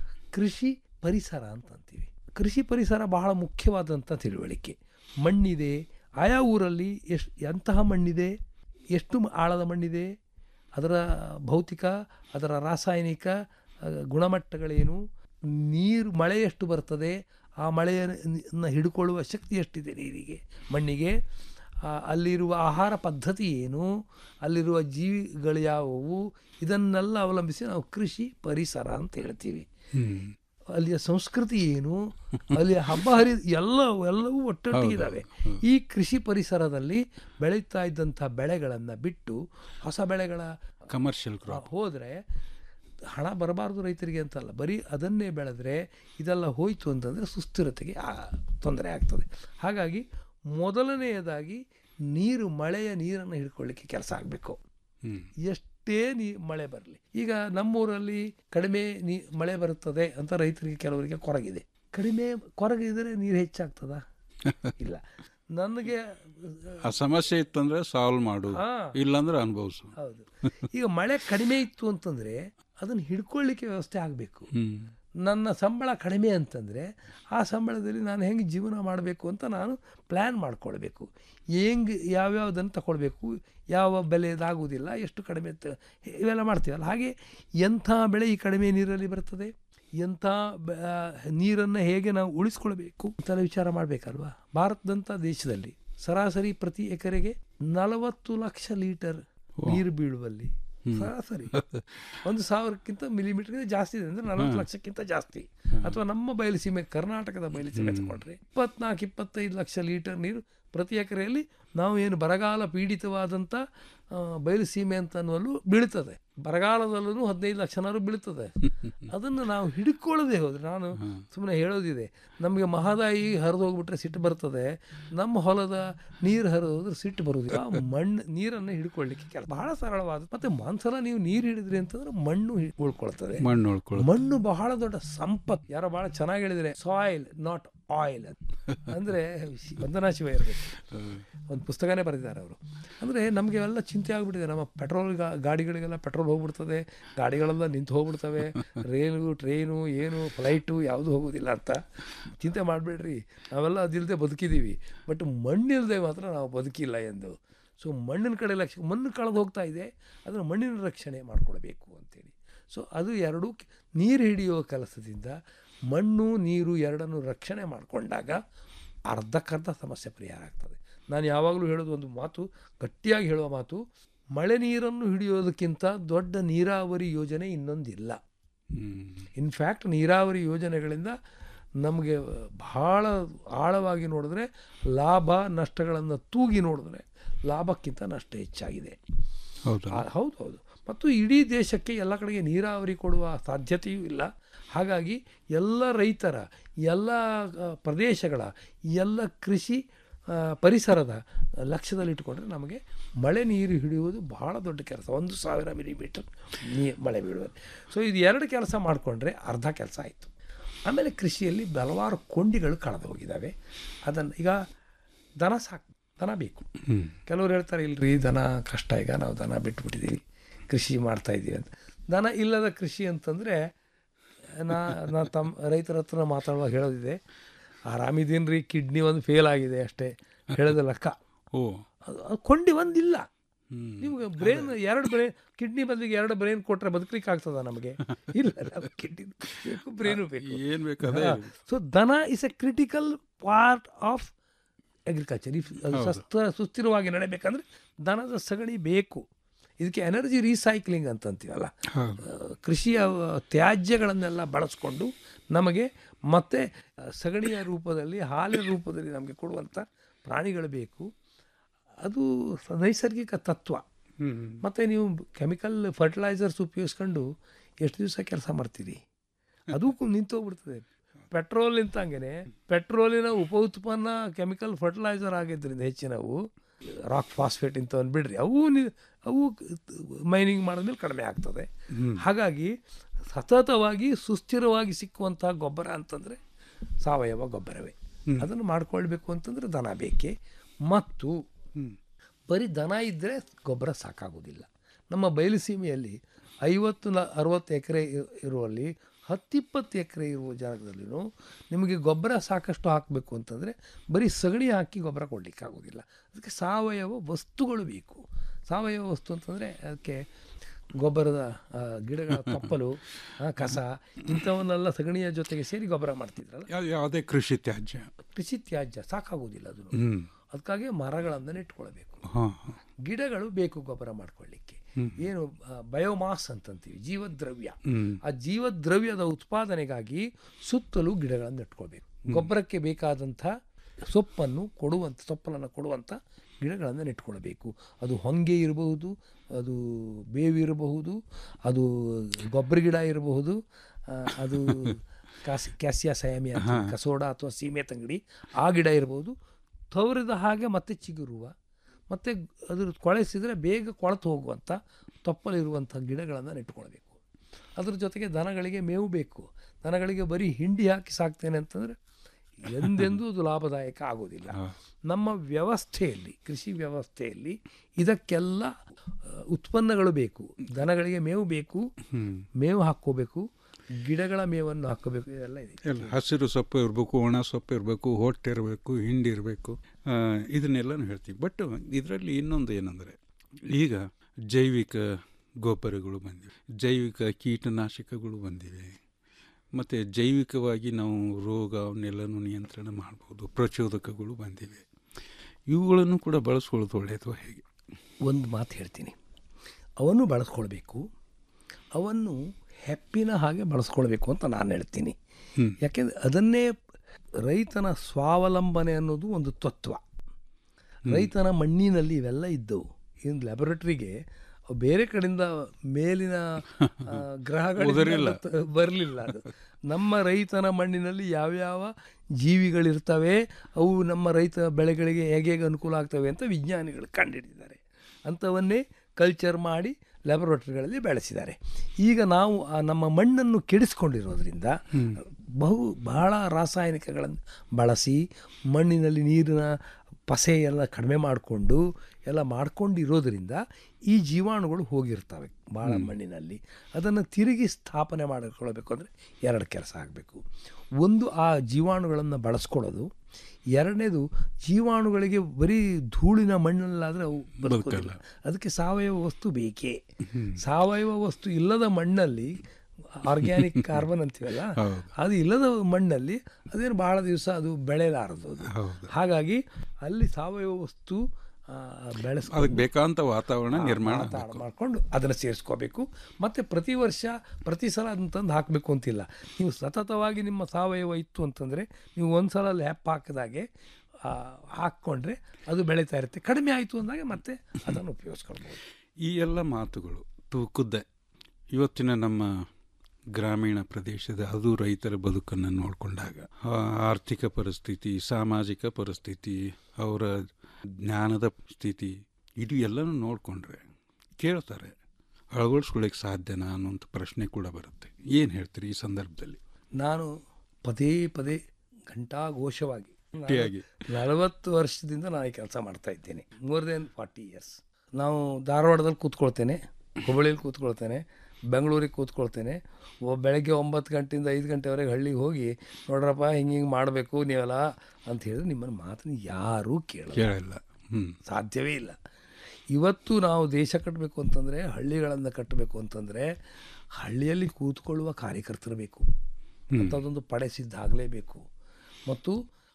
ಕೃಷಿ ಪರಿಸರ ಅಂತ ಅಂತೀವಿ ಕೃಷಿ ಪರಿಸರ ಬಹಳ ಮುಖ್ಯವಾದಂಥ ತಿಳುವಳಿಕೆ ಮಣ್ಣಿದೆ ಆಯಾ ಊರಲ್ಲಿ ಎಷ್ಟು ಎಂತಹ ಮಣ್ಣಿದೆ ಎಷ್ಟು ಮ- ಆಳದ ಮಣ್ಣಿದೆ ಅದರ ಭೌತಿಕ ಅದರ ರಾಸಾಯನಿಕ ಆ, ಗುಣಮಟ್ಟಗಳೇನು ನೀರು ಮಳೆ ಎಷ್ಟು ಬರ್ತದೆ ಆ ಮಳೆಯನ್ನು ಹಿಡ್ಕೊಳ್ಳುವ ಶಕ್ತಿ ಎಷ್ಟಿದೆ ನೀರಿಗೆ ಮಣ್ಣಿಗೆ ಆ, ಅಲ್ಲಿರುವ ಆಹಾರ ಪದ್ಧತಿ ಏನು ಅಲ್ಲಿರುವ ಜೀವಿಗಳು ಯಾವುವು ಇದನ್ನೆಲ್ಲ ಅವಲಂಬಿಸಿ ನಾವು ಕೃಷಿ ಪರಿಸರ ಅಂತ ಹೇಳ್ತೀವಿ ಹ್ಮ್ ಅಲ್ಲಿಯ ಸಂಸ್ಕೃತಿ ಏನು ಅಲ್ಲಿಯ ಹಬ್ಬ ಹರಿ ಎಲ್ಲ ಎಲ್ಲವೂ ಒಟ್ಟೊಟ್ಟಿಗಿದ್ದಾವೆ ಈ ಕೃಷಿ ಪರಿಸರದಲ್ಲಿ ಬೆಳೀತಾ ಇದ್ದಂಥ ಬೆಳೆಗಳನ್ನು ಬಿಟ್ಟು ಹೊಸ ಬೆಳೆಗಳ ಕಮರ್ಷಿಯಲ್ ಕ್ರಾಪ್ ಹೋದರೆ ಹಣ ಬರಬಾರ್ದು ರೈತರಿಗೆ ಅಂತಲ್ಲ ಬರೀ ಅದನ್ನೇ ಬೆಳೆದ್ರೆ ಇದೆಲ್ಲ ಹೋಯಿತು ಅಂತಂದರೆ ಸುಸ್ಥಿರತೆಗೆ ಆ- ತೊಂದರೆ ಆಗ್ತದೆ ಹಾಗಾಗಿ ಮೊದಲನೆಯದಾಗಿ ನೀರು ಮಳೆಯ ನೀರನ್ನು ಹಿಡ್ಕೊಳ್ಳಿಕ್ಕೆ ಕೆಲಸ ಆಗಬೇಕು ಹ್ಮ್ ಎಷ್ಟೇ ನೀ ಮಳೆ ಬರಲಿ ಈಗ ನಮ್ಮೂರಲ್ಲಿ ಕಡಿಮೆ ನೀ ಮಳೆ ಬರುತ್ತದೆ ಅಂತ ರೈತರಿಗೆ ಕೆಲವರಿಗೆ ಕೊರಗಿದೆ ಕಡಿಮೆ ಕೊರಗಿದ್ರೆ ನೀರು ಹೆಚ್ಚಾಗ್ತದ ಇಲ್ಲ ನನಗೆ ಆ ಸಮಸ್ಯೆ ಇತ್ತಂದ್ರೆ ಸಾಲ್ವ್ ಮಾಡು ಹಾ. ಇಲ್ಲಾಂದ್ರೆ ಅನುಭವಿಸು ಹೌದು ಈಗ ಮಳೆ ಕಡಿಮೆ ಇತ್ತು ಅಂತಂದರೆ ಅದನ್ನು ಹಿಡ್ಕೊಳ್ಳಿಕ್ಕೆ ವ್ಯವಸ್ಥೆ ಆಗಬೇಕು ಹ್ಮ್ ನನ್ನ ಸಂಬಳ ಕಡಿಮೆ ಅಂತಂದರೆ ಆ ಸಂಬಳದಲ್ಲಿ ನಾನು ಹೆಂಗೆ ಜೀವನ ಮಾಡಬೇಕು ಅಂತ ನಾನು ಪ್ಲ್ಯಾನ್ ಮಾಡ್ಕೊಳ್ಬೇಕು ಹೆಂಗೆ ಯಾವ್ಯಾವುದನ್ನು ತಗೊಳ್ಬೇಕು ಯಾವ ಬೆಲೆದಾಗುವುದಿಲ್ಲ ಎಷ್ಟು ಕಡಿಮೆ ತ- ಇವೆಲ್ಲ ಮಾಡ್ತೀವಲ್ಲ ಹಾಗೆ ಎಂಥ ಬೆಳೆ ಈ ಕಡಿಮೆ ನೀರಲ್ಲಿ ಬರ್ತದೆ ಎಂಥ ನೀರನ್ನು ಹೇಗೆ ನಾವು ಉಳಿಸ್ಕೊಳ್ಬೇಕು ಅಂತೆಲ್ಲ ವಿಚಾರ ಮಾಡಬೇಕಲ್ವಾ ಭಾರತದಂಥ ದೇಶದಲ್ಲಿ ಸರಾಸರಿ ಪ್ರತಿ ಎಕರೆಗೆ ನಲವತ್ತು ಲಕ್ಷ ಲೀಟರ್ ನೀರು ಬೀಳುವಲ್ಲಿ ಸರಾಸರಿ ಒಂದು ಸಾವಿರಕ್ಕಿಂತ ಮಿಲಿಮೀಟರ್ಗೆ ಜಾಸ್ತಿ ಇದೆ ಅಂದರೆ ನಲವತ್ತು ಹ್ಮ್. ಲಕ್ಷಕ್ಕಿಂತ ಜಾಸ್ತಿ ಅಥವಾ ನಮ್ಮ ಬಯಲುಸೀಮೆ ಕರ್ನಾಟಕದ ಬಯಲುಸೀಮೆ ತಗೊಂಡ್ರೆ ಇಪ್ಪತ್ನಾಲ್ಕು ಇಪ್ಪತ್ತೈದು ಲಕ್ಷ ಲೀಟರ್ ನೀರು ಪ್ರತಿ ಎಕರೆಯಲ್ಲಿ ನಾವು ಏನು ಬರಗಾಲ ಪೀಡಿತವಾದಂಥ ಆ, ಬಯಲುಸೀಮೆ ಅಂತ ಅನ್ನುವಲ್ಲೂ ಬೀಳ್ತದೆ ಬರಗಾಲದಲ್ಲೂ ಹದಿನೈದು ಲಕ್ಷನಾರು ಬೀಳ್ತದೆ ಅದನ್ನು ನಾವು ಹಿಡ್ಕೊಳ್ಳದೆ ಹೋದ್ರೆ ನಾನು ಸುಮ್ಮನೆ ಹೇಳೋದಿದೆ ನಮಗೆ ಮಹದಾಯಿ ಹರಿದು ಹೋಗ್ಬಿಟ್ರೆ ಸಿಟ್ಟು ಬರ್ತದೆ ನಮ್ಮ ಹೊಲದ ನೀರು ಹರಿದು ಹೋದ್ರೆ ಸಿಟ್ಟು ಬರುವುದಿಲ್ಲ ಆ ಮಣ್ಣು ನೀರನ್ನು ಹಿಡ್ಕೊಳ್ಳಿಕ್ಕೆ ಕೆಲಸ ಬಹಳ ಸರಳವಾದ ಮತ್ತೆ ಒಂದ್ಸಲ ನೀವು ನೀರು ಹಿಡಿದ್ರಿ ಅಂತಂದ್ರೆ ಮಣ್ಣು ಹಿ- ಉಳ್ಕೊಳ್ತದೆ ಮಣ್ಣು ಉಳ್ಕೊಳ್ಳೋದು ಮಣ್ಣು ಬಹಳ ದೊಡ್ಡ ಸಂಪತ್ತು ಯಾರೋ ಬಹಳ ಚೆನ್ನಾಗಿ ಹೇಳಿದ್ರೆ ಸಾಯಿಲ್ ನಾಟ್ ಆಯಿಲ್ ಅಂದ್ರೆ ಶಿ- ವಂದನಾ ಶಿವ ಇರಬೇಕು ಒಂದು ಪುಸ್ತಕನೇ ಬರೆದಿದ್ದಾರೆ ಅವರು ಅಂದರೆ ನಮಗೆ ಎಲ್ಲ ಚಿಂತೆ ಆಗ್ಬಿಟ್ಟಿದೆ ನಮ್ಮ ಪೆಟ್ರೋಲ್ ಗಾ ಗಾಡಿಗಳಿಗೆಲ್ಲ ಪೆಟ್ರೋಲ್ ಹೋಗ್ಬಿಡ್ತದೆ ಗಾಡಿಗಳೆಲ್ಲ ನಿಂತು ಹೋಗ್ಬಿಡ್ತವೆ ರೈಲು ಟ್ರೈನು ಏನು ಫ್ಲೈಟು ಯಾವುದು ಹೋಗೋದಿಲ್ಲ ಅಂತ ಚಿಂತೆ ಮಾಡಬೇಡ್ರಿ ನಾವೆಲ್ಲ ಅದಿಲ್ಲದೆ ಬದುಕಿದ್ದೀವಿ ಬಟ್ ಮಣ್ಣಿಲ್ಲದೆ ಮಾತ್ರ ನಾವು ಬದುಕಿಲ್ಲ ಎಂದು ಸೊ ಮಣ್ಣಿನ ಕಡೆ ಲಕ್ಷ್ಯ ಮಣ್ಣು ಕಳೆದು ಹೋಗ್ತಾ ಇದೆ ಅದನ್ನು ಮಣ್ಣಿನ ರಕ್ಷಣೆ ಮಾಡಿಕೊಳ್ಬೇಕು ಅಂತೇಳಿ ಸೊ ಅದು ಎರಡು ಕ- ನೀರು ಹಿಡಿಯುವ ಕೆಲಸದಿಂದ ಮಣ್ಣು ನೀರು ಎರಡನ್ನು ರಕ್ಷಣೆ ಮಾಡಿಕೊಂಡಾಗ ಅರ್ಧಕ್ಕರ್ಧ ಸಮಸ್ಯೆ ಪರಿಹಾರ ಆಗ್ತದೆ ನಾನು ಯಾವಾಗಲೂ ಹೇಳೋದು ಒಂದು ಮಾತು ಗಟ್ಟಿಯಾಗಿ ಹೇಳುವ ಮಾತು ಮಳೆ ನೀರನ್ನು ಹಿಡಿಯೋದಕ್ಕಿಂತ ದೊಡ್ಡ ನೀರಾವರಿ ಯೋಜನೆ ಇನ್ನೊಂದಿಲ್ಲ ಇನ್ಫ್ಯಾಕ್ಟ್ ನೀರಾವರಿ ಯೋಜನೆಗಳಿಂದ ನಮಗೆ ಬಹಳ ಆಳವಾಗಿ ನೋಡಿದ್ರೆ ಲಾಭ ನಷ್ಟಗಳನ್ನು ತೂಗಿ ನೋಡಿದ್ರೆ ಲಾಭಕ್ಕಿಂತ ನಷ್ಟ ಹೆಚ್ಚಾಗಿದೆ ಹೌದಾ ಆ- ಹೌದು ಹೌದು ಮತ್ತು ಇಡೀ ದೇಶಕ್ಕೆ ಎಲ್ಲ ಕಡೆಗೆ ನೀರಾವರಿ ಕೊಡುವ ಸಾಧ್ಯತೆಯೂ ಇಲ್ಲ ಹಾಗಾಗಿ ಎಲ್ಲ ರೈತರ ಎಲ್ಲ ಆ, ಪ್ರದೇಶಗಳ ಎಲ್ಲ ಕೃಷಿ ಆ, ಪರಿಸರದ ಲಕ್ಷ್ಯದಲ್ಲಿಟ್ಟುಕೊಂಡ್ರೆ ನಮಗೆ ಮಳೆ ನೀರು ಹಿಡಿಯುವುದು ಬಹಳ ದೊಡ್ಡ ಕೆಲಸ ಒಂದು ಸಾವಿರ ಮಿಲಿಮೀಟರ್ ನೀ ಮಳೆ ಬೀಳುವುದು ಸೊ ಇದು ಎರಡು ಕೆಲಸ ಮಾಡಿಕೊಂಡ್ರೆ ಅರ್ಧ ಕೆಲಸ ಆಯಿತು ಆಮೇಲೆ ಕೃಷಿಯಲ್ಲಿ ಹಲವಾರು ಕೊಂಡಿಗಳು ಕಳೆದು ಹೋಗಿದ್ದಾವೆ ಅದನ್ನು ಈಗ ದನ ಸಾಕು ದನ ಬೇಕು ಹ್ಮ್. ಕೆಲವರು ಹೇಳ್ತಾರೆ ಇಲ್ರಿ ದನ ಕಷ್ಟ ಈಗ ನಾವು ದನ ಬಿಟ್ಬಿಟ್ಟಿದ್ದೀವಿ ಕೃಷಿ ಮಾಡ್ತಾ ಇದ್ದೀವಿ ಅಂತ ದನ ಇಲ್ಲದ ಕೃಷಿ ಅಂತಂದರೆ ನಾ ನಾ ತಮ್ಮ ರೈತರ ಹತ್ರ ಮಾತಾಡುವಾಗ ಹೇಳೋದಿದೆ ಆರಾಮಿದ್ದೀನಿ ರೀ ಕಿಡ್ನಿ ಒಂದು ಫೇಲ್ ಆಗಿದೆ ಅಷ್ಟೇ ಹೇಳೋದು ಲೆಕ್ಕ ಓ ಅದು ಅದು ಕೊಂಡಿ ಒಂದಿಲ್ಲ ನಿಮ್ಗೆ ಬ್ರೈನ್ ಎರಡು ಬ್ರೈನ್ ಕಿಡ್ನಿ ಬದಲಿಗೆ ಎರಡು ಬ್ರೈನ್ ಕೊಟ್ಟರೆ ಬದುಕಲಿಕ್ಕೆ ಆಗ್ತದ ನಮಗೆ ಇಲ್ಲ ನಮಗೆ ಕಿಡ್ನಿ ಬೇಕು ಬ್ರೈನು ಬೇಕು ಏನ್ ಬೇಕು ಅದೇ ಸೊ ದನ is a critical part of agriculture if ಅದು ಹೌದು. ಸಸ್ತ ಸುಸ್ಥಿರವಾಗಿ ನಡೀಬೇಕಂದ್ರೆ ದನದ ಸಗಣಿ ಬೇಕು ಇದಕ್ಕೆ ಎನರ್ಜಿ ರೀಸೈಕ್ಲಿಂಗ್ ಅಂತ ಅಂತೀವಲ್ಲ ಆ, ಕೃಷಿಯ ತ್ಯಾಜ್ಯಗಳನ್ನೆಲ್ಲ ಬಳಸ್ಕೊಂಡು ನಮಗೆ ಮತ್ತೆ ಆ, ಸಗಣಿಯ ರೂಪದಲ್ಲಿ ಹಾಲಿನ ರೂಪದಲ್ಲಿ ನಮಗೆ ಕೊಡುವಂಥ ಪ್ರಾಣಿಗಳು ಬೇಕು ಅದು ಸ- ನೈಸರ್ಗಿಕ ತತ್ವ ಮತ್ತು ನೀವು ಕೆಮಿಕಲ್ ಫರ್ಟಿಲೈಸರ್ಸ್ ಉಪಯೋಗಿಸ್ಕೊಂಡು ಎಷ್ಟು ದಿವಸ ಕೆಲಸ ಮಾಡ್ತೀರಿ ಅದು ಕು- ನಿಂತೋಗ್ಬಿಡ್ತದೆ ಪೆಟ್ರೋಲ್ ನಿಂತಂಗೆ ಪೆಟ್ರೋಲಿನ ಉಪ ಉತ್ಪನ್ನ ಕೆಮಿಕಲ್ ಫರ್ಟಿಲೈಸರ್ ಆಗಿದ್ದರಿಂದ ಹೆಚ್ಚಿನವು ರಾಕ್ ಫಾಸ್ಫೇಟ್ ಇಂಥವನ್ನ ಬಿಡ್ರಿ ಅವು ನಿ- ಅವು ಮೈನಿಂಗ್ ಮಾಡಿದ್ಮೇಲೆ ಕಡಿಮೆ ಆಗ್ತದೆ ಹಾಗಾಗಿ ಸತತವಾಗಿ ಸುಸ್ಥಿರವಾಗಿ ಸಿಕ್ಕುವಂಥ ಗೊಬ್ಬರ ಅಂತಂದರೆ ಸಾವಯವ ಗೊಬ್ಬರವೇ ಅದನ್ನು ಮಾಡ್ಕೊಳ್ಬೇಕು ಅಂತಂದರೆ ದನ ಬೇಕೇ ಮತ್ತು ಬರೀ ದನ ಇದ್ದರೆ ಗೊಬ್ಬರ ಸಾಕಾಗೋದಿಲ್ಲ ನಮ್ಮ ಬಯಲುಸೀಮೆಯಲ್ಲಿ ಐವತ್ತು ನ ಅರವತ್ತು ಎಕರೆ ಇರುವಲ್ಲಿ ಹತ್ತಿಪ್ಪತ್ತು ಎಕರೆ ಇರುವ ಜಾಗದಲ್ಲಿನೂ ನಿಮಗೆ ಗೊಬ್ಬರ ಸಾಕಷ್ಟು ಹಾಕಬೇಕು ಅಂತಂದರೆ ಬರೀ ಸಗಣಿ ಹಾಕಿ ಗೊಬ್ಬರ ಕೊಡಲಿಕ್ಕಾಗೋದಿಲ್ಲ ಅದಕ್ಕೆ ಸಾವಯವ ವಸ್ತುಗಳು ಬೇಕು ಸಾವಯವ ವಸ್ತು ಅಂತಂದರೆ ಅದಕ್ಕೆ ಗೊಬ್ಬರದ ಆ, ಗಿಡಗಳ ಕಪ್ಪಲು ಆ, ಕಸ ಇಂಥವನ್ನೆಲ್ಲ ಸಗಣಿಯ ಜೊತೆಗೆ ಸೇರಿ ಗೊಬ್ಬರ ಮಾಡ್ತಿದ್ರಲ್ಲ ಯಾ- ಯಾವುದೇ ಕೃಷಿ ತ್ಯಾಜ್ಯ ಕೃಷಿ ತ್ಯಾಜ್ಯ ಸಾಕಾಗೋದಿಲ್ಲ ಅದು ಹ್ಮ್. ಅದಕ್ಕಾಗಿ ಮರಗಳನ್ನು ನೆಟ್ಕೊಳ್ಬೇಕು ಹಾ ಗಿಡಗಳು ಬೇಕು ಗೊಬ್ಬರ ಮಾಡ್ಕೊಳ್ಳಿಕ್ಕೆ ಏನು ಬಯೋಮಾಸ್ ಅಂತಂತೀವಿ ಜೀವದ್ರವ್ಯ ಹ್ಮ್. ಆ ಜೀವದ್ರವ್ಯದ ಉತ್ಪಾದನೆಗಾಗಿ ಸುತ್ತಲೂ ಗಿಡಗಳನ್ನು ನೆಟ್ಕೊಳ್ಬೇಕು ಗೊಬ್ಬರಕ್ಕೆ ಬೇಕಾದಂಥ ಸೊಪ್ಪನ್ನು ಕೊಡುವಂಥ ಸೊಪ್ಪನ್ನು ಕೊಡುವಂಥ ಗಿಡಗಳನ್ನು ನೆಟ್ಕೊಳ್ಬೇಕು ಅದು ಹೊಂಗೆ ಇರಬಹುದು ಅದು ಬೇವಿರಬಹುದು ಅದು ಗೊಬ್ಬರ ಗಿಡ ಇರಬಹುದು ಆ, ಅದು ಕಾಸಿ ಕ್ಯಾಸಿಯಾ ಸಯಾಮಿ ಅಂತ ಕಸೋಡ ಅಥವಾ ಸೀಮೆ ತಂಗಡಿ ಆ ಗಿಡ ಇರಬಹುದು ತವರಿದ ಹಾಗೆ ಮತ್ತೆ ಚಿಗುರುವ ಮತ್ತು ಅದ್ರ ಕೊಳೆಸಿದರೆ ಬೇಗ ಕೊಳೆತು ಹೋಗುವಂಥ ತೊಪ್ಪಲಿರುವಂಥ ಗಿಡಗಳನ್ನು ನೆಟ್ಕೊಳ್ಬೇಕು ಅದ್ರ ಜೊತೆಗೆ ದನಗಳಿಗೆ ಮೇವು ಬೇಕು ದನಗಳಿಗೆ ಬರೀ ಹಿಂಡಿ ಹಾಕಿ ಸಾಕ್ತೇನೆ ಅಂತಂದರೆ ಎಂದೆಂದೂ ಅದು ಲಾಭದಾಯಕ ಆಗೋದಿಲ್ಲ ನಮ್ಮ ವ್ಯವಸ್ಥೆಯಲ್ಲಿ ಕೃಷಿ ವ್ಯವಸ್ಥೆಯಲ್ಲಿ ಇದಕ್ಕೆಲ್ಲ ಆ, ಉತ್ಪನ್ನಗಳು ಬೇಕು ದನಗಳಿಗೆ ಮೇವು ಬೇಕು ಮೇವು ಹಾಕ್ಕೋಬೇಕು ಗಿಡಗಳ ಮೇವನ್ನು ಹಾಕೋಬೇಕು ಇದೆಲ್ಲ ಇದೆ ಎಲ್ಲ ಹಸಿರು ಸೊಪ್ಪು ಇರಬೇಕು ಒಣ ಸೊಪ್ಪು ಇರಬೇಕು ಹೊಟ್ಟೆ ಇರಬೇಕು ಹಿಂಡಿ ಇರಬೇಕು ಇದನ್ನೆಲ್ಲನೂ ಹೇಳ್ತೀವಿ ಬಟ್ ಇದರಲ್ಲಿ ಇನ್ನೊಂದು ಏನಂದರೆ ಈಗ ಜೈವಿಕ ಗೊಬ್ಬರಗಳು ಬಂದಿವೆ ಜೈವಿಕ ಕೀಟನಾಶಕಗಳು ಬಂದಿವೆ ಮತ್ತು ಜೈವಿಕವಾಗಿ ನಾವು ರೋಗ ಅವನ್ನೆಲ್ಲನೂ ನಿಯಂತ್ರಣ ಮಾಡ್ಬೋದು ಪ್ರಚೋದಕಗಳು ಬಂದಿವೆ ಇವುಗಳನ್ನು ಕೂಡ ಬಳಸ್ಕೊಳ್ಳೋದು ಒಳ್ಳೆಯದು ಹೇಗೆ ಒಂದು ಮಾತು ಹೇಳ್ತೀನಿ ಅವನ್ನು ಬಳಸ್ಕೊಳ್ಬೇಕು ಅವನ್ನು ಹೆಪ್ಪಿನ ಹಾಗೆ ಬಳಸ್ಕೊಳ್ಬೇಕು ಅಂತ ನಾನು ಹೇಳ್ತೀನಿ ಯಾಕೆಂದರೆ ಅದನ್ನೇ ರೈತನ ಸ್ವಾವಲಂಬನೆ ಅನ್ನೋದು ಒಂದು ತತ್ವ ರೈತನ ಮಣ್ಣಿನಲ್ಲಿ ಇವೆಲ್ಲ ಇದ್ದವು ಇನ್ನು ಲ್ಯಾಬೊರೇಟ್ರಿಗೆ ಬೇರೆ ಕಡೆಯಿಂದ ಮೇಲಿನ ಆ, ಗ್ರಹಗಳಿಂದ ಬರಲಿಲ್ಲ ಅದು ನಮ್ಮ ರೈತನ ಮಣ್ಣಿನಲ್ಲಿ ಯಾವ್ಯಾವ ಜೀವಿಗಳಿರ್ತವೆ ಅವು ನಮ್ಮ ರೈತ ಬೆಳೆಗಳಿಗೆ ಹೇಗೆ ಹೇಗೆ ಅನುಕೂಲ ಆಗ್ತವೆ ಅಂತ ವಿಜ್ಞಾನಿಗಳು ಕಂಡುಹಿಡಿದಿದ್ದಾರೆ ಅಂಥವನ್ನೇ ಕಲ್ಚರ್ ಮಾಡಿ ಲ್ಯಾಬೊರೇಟರಿಗಳಲ್ಲಿ ಬೆಳೆಸಿದ್ದಾರೆ ಈಗ ನಾವು ಆ ನಮ್ಮ ಮಣ್ಣನ್ನು ಕೆಡಿಸ್ಕೊಂಡಿರೋದ್ರಿಂದ ಬಹು ಬಹಳ ರಾಸಾಯನಿಕಗಳನ್ನು ಬಳಸಿ ಮಣ್ಣಿನಲ್ಲಿ ನೀರಿನ ಪಸೆ ಎಲ್ಲ ಕಡಿಮೆ ಮಾಡಿಕೊಂಡು ಎಲ್ಲ ಮಾಡ್ಕೊಂಡಿರೋದ್ರಿಂದ ಈ ಜೀವಾಣುಗಳು ಹೋಗಿರ್ತವೆ ಭಾಳ ಮಣ್ಣಿನಲ್ಲಿ ಅದನ್ನು ತಿರುಗಿ ಸ್ಥಾಪನೆ ಮಾಡಿಕೊಳ್ಬೇಕು ಅಂದರೆ ಎರಡು ಕೆಲಸ ಆಗಬೇಕು ಒಂದು ಆ ಜೀವಾಣುಗಳನ್ನು ಬಳಸ್ಕೊಳ್ಳೋದು ಎರಡನೇದು ಜೀವಾಣುಗಳಿಗೆ ಬರೀ ಧೂಳಿನ ಮಣ್ಣಲ್ಲಾದರೆ ಅವು ಬದುಕೋದಿಲ್ಲ ಅದಕ್ಕೆ ಸಾವಯವ ವಸ್ತು ಬೇಕೇ ಸಾವಯವ ವಸ್ತು ಇಲ್ಲದ ಮಣ್ಣಲ್ಲಿ ಆರ್ಗ್ಯಾನಿಕ್ ಕಾರ್ಬನ್ ಅಂತೀವಲ್ಲ ಅದು ಇಲ್ಲದ ಮಣ್ಣಲ್ಲಿ ಅದೇನು ಭಾಳ ದಿವಸ ಅದು ಬೆಳೆಯಲಾರದು ಅದು ಹಾಗಾಗಿ ಅಲ್ಲಿ ಸಾವಯವ ವಸ್ತು ಬೆಳೆಸ್ ಅದಕ್ಕೆ ಬೇಕಾದಂಥ ವಾತಾವರಣ ನಿರ್ಮಾಣ ವಾತಾವರಣ ಮಾಡಿಕೊಂಡು ಅದನ್ನು ಸೇರಿಸ್ಕೋಬೇಕು ಮತ್ತು ಪ್ರತಿ ವರ್ಷ ಪ್ರತಿ ಸಲ ಅದನ್ನ ತಂದು ಹಾಕಬೇಕು ಅಂತಿಲ್ಲ ನೀವು ಸತತವಾಗಿ ನಿಮ್ಮ ಸಾವಯವ ಇತ್ತು ಅಂತಂದರೆ ನೀವು ಒಂದು ಸಲ ಲ್ಯಾಪ್ ಹಾಕಿದಾಗೆ ಆ, ಹಾಕ್ಕೊಂಡ್ರೆ ಅದು ಬೆಳೀತಾ ಇರುತ್ತೆ ಕಡಿಮೆ ಆಯಿತು ಅಂದಾಗ ಮತ್ತೆ ಅದನ್ನು ಉಪಯೋಗಿಸ್ಕೊಳ್ಬೋದು ಈ ಎಲ್ಲ ಮಾತುಗಳು ತೂಕದ್ದೆ ಇವತ್ತಿನ ನಮ್ಮ ಗ್ರಾಮೀಣ ಪ್ರದೇಶದ ಅದು ರೈತರ ಬದುಕನ್ನು ನೋಡಿಕೊಂಡಾಗ ಆ ಆರ್ಥಿಕ ಪರಿಸ್ಥಿತಿ ಸಾಮಾಜಿಕ ಪರಿಸ್ಥಿತಿ ಅವರ ಜ್ಞಾನದ ಸ್ಥಿತಿ ಇದು ಎಲ್ಲನೂ ನೋಡಿಕೊಂಡ್ರೆ ಕೇಳ್ತಾರೆ ಅಳವಡಿಸ್ಕೊಳ್ಳಿಕ್ಕೆ ಸಾಧ್ಯನಾ ಅನ್ನೋಂಥ ಪ್ರಶ್ನೆ ಕೂಡ ಬರುತ್ತೆ ಏನು ಹೇಳ್ತೀರಿ ಈ ಸಂದರ್ಭದಲ್ಲಿ ನಾನು ಪದೇ ಪದೇ ಘಂಟಾಘೋಷವಾಗಿ ಗಟ್ಟಿಯಾಗಿ. ನಲವತ್ತು ವರ್ಷದಿಂದ ನಾನು ಈ ಕೆಲಸ ಮಾಡ್ತಾ ಇದ್ದೇನೆ ಮೋರ್ ದೆನ್ ಫಾರ್ಟಿ ಇಯರ್ಸ್ ನಾವು ಧಾರವಾಡದಲ್ಲಿ ಕೂತ್ಕೊಳ್ತೇನೆ ಹುಬ್ಬಳ್ಳಿಯಲ್ಲಿ ಕೂತ್ಕೊಳ್ತೇನೆ ಬೆಂಗಳೂರಿಗೆ ಕೂತ್ಕೊಳ್ತೇನೆ ಒ ಬೆಳಗ್ಗೆ ಒಂಬತ್ತು ಗಂಟೆಯಿಂದ ಐದು ಗಂಟೆವರೆಗೆ ಹಳ್ಳಿಗೆ ಹೋಗಿ ನೋಡ್ರಪ್ಪ ಹಿಂಗೆ ಹಿಂಗೆ ಮಾಡಬೇಕು ನೀವೆಲ್ಲ ಅಂತ ಹೇಳಿದ್ರೆ ನಿಮ್ಮನ್ನು ಮಾತನ್ನು ಯಾರೂ ಕೇಳಲ್ಲ ಕೇಳಲ್ಲ ಹ್ಞೂ ಸಾಧ್ಯವೇ ಇಲ್ಲ ಇವತ್ತು ನಾವು ದೇಶ ಕಟ್ಟಬೇಕು ಅಂತಂದರೆ ಹಳ್ಳಿಗಳನ್ನು ಕಟ್ಟಬೇಕು ಅಂತಂದರೆ ಹಳ್ಳಿಯಲ್ಲಿ ಕೂತ್ಕೊಳ್ಳುವ ಕಾರ್ಯಕರ್ತರು ಬೇಕು ಮತ್ತು ಅದೊಂದು ಪಡೆ ಸಿದ್ಧ ಆಗಲೇಬೇಕು ಮತ್ತು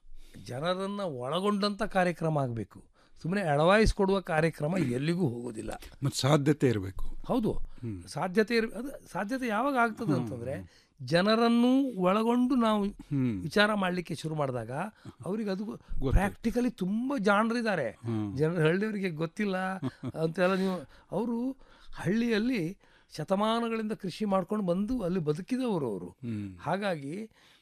ಜನರನ್ನು ಒಳಗೊಂಡಂಥ ಕಾರ್ಯಕ್ರಮ ಆಗಬೇಕು ಸುಮ್ಮನೆ ಅಡ್ವೈಸ್ ಕೊಡುವ ಕಾರ್ಯಕ್ರಮ ಎಲ್ಲಿಗೂ ಹೋಗೋದಿಲ್ಲ ಮತ್ತು ಸಾಧ್ಯತೆ ಇರಬೇಕು ಹೌದು ಸಾಧ್ಯತೆ ಇರ ಅದು ಸಾಧ್ಯತೆ ಯಾವಾಗ ಆಗ್ತದೆ ಅಂತಂದರೆ ಜನರನ್ನು ಒಳಗೊಂಡು ನಾವು ವಿಚಾರ ಮಾಡಲಿಕ್ಕೆ ಶುರು ಮಾಡಿದಾಗ ಅವ್ರಿಗೆ ಅದು ಪ್ರಾಕ್ಟಿಕಲಿ ತುಂಬ ಜಾಣರಿದ್ದಾರೆ ಜನರು ಹಳ್ಳಿಯವರಿಗೆ ಗೊತ್ತಿಲ್ಲ ಅಂತೆಲ್ಲ ನೀವು ಅವರು ಹಳ್ಳಿಯಲ್ಲಿ ಶತಮಾನಗಳಿಂದ ಕೃಷಿ ಮಾಡ್ಕೊಂಡು ಬಂದು ಅಲ್ಲಿ ಬದುಕಿದವರು ಅವರು ಹಾಗಾಗಿ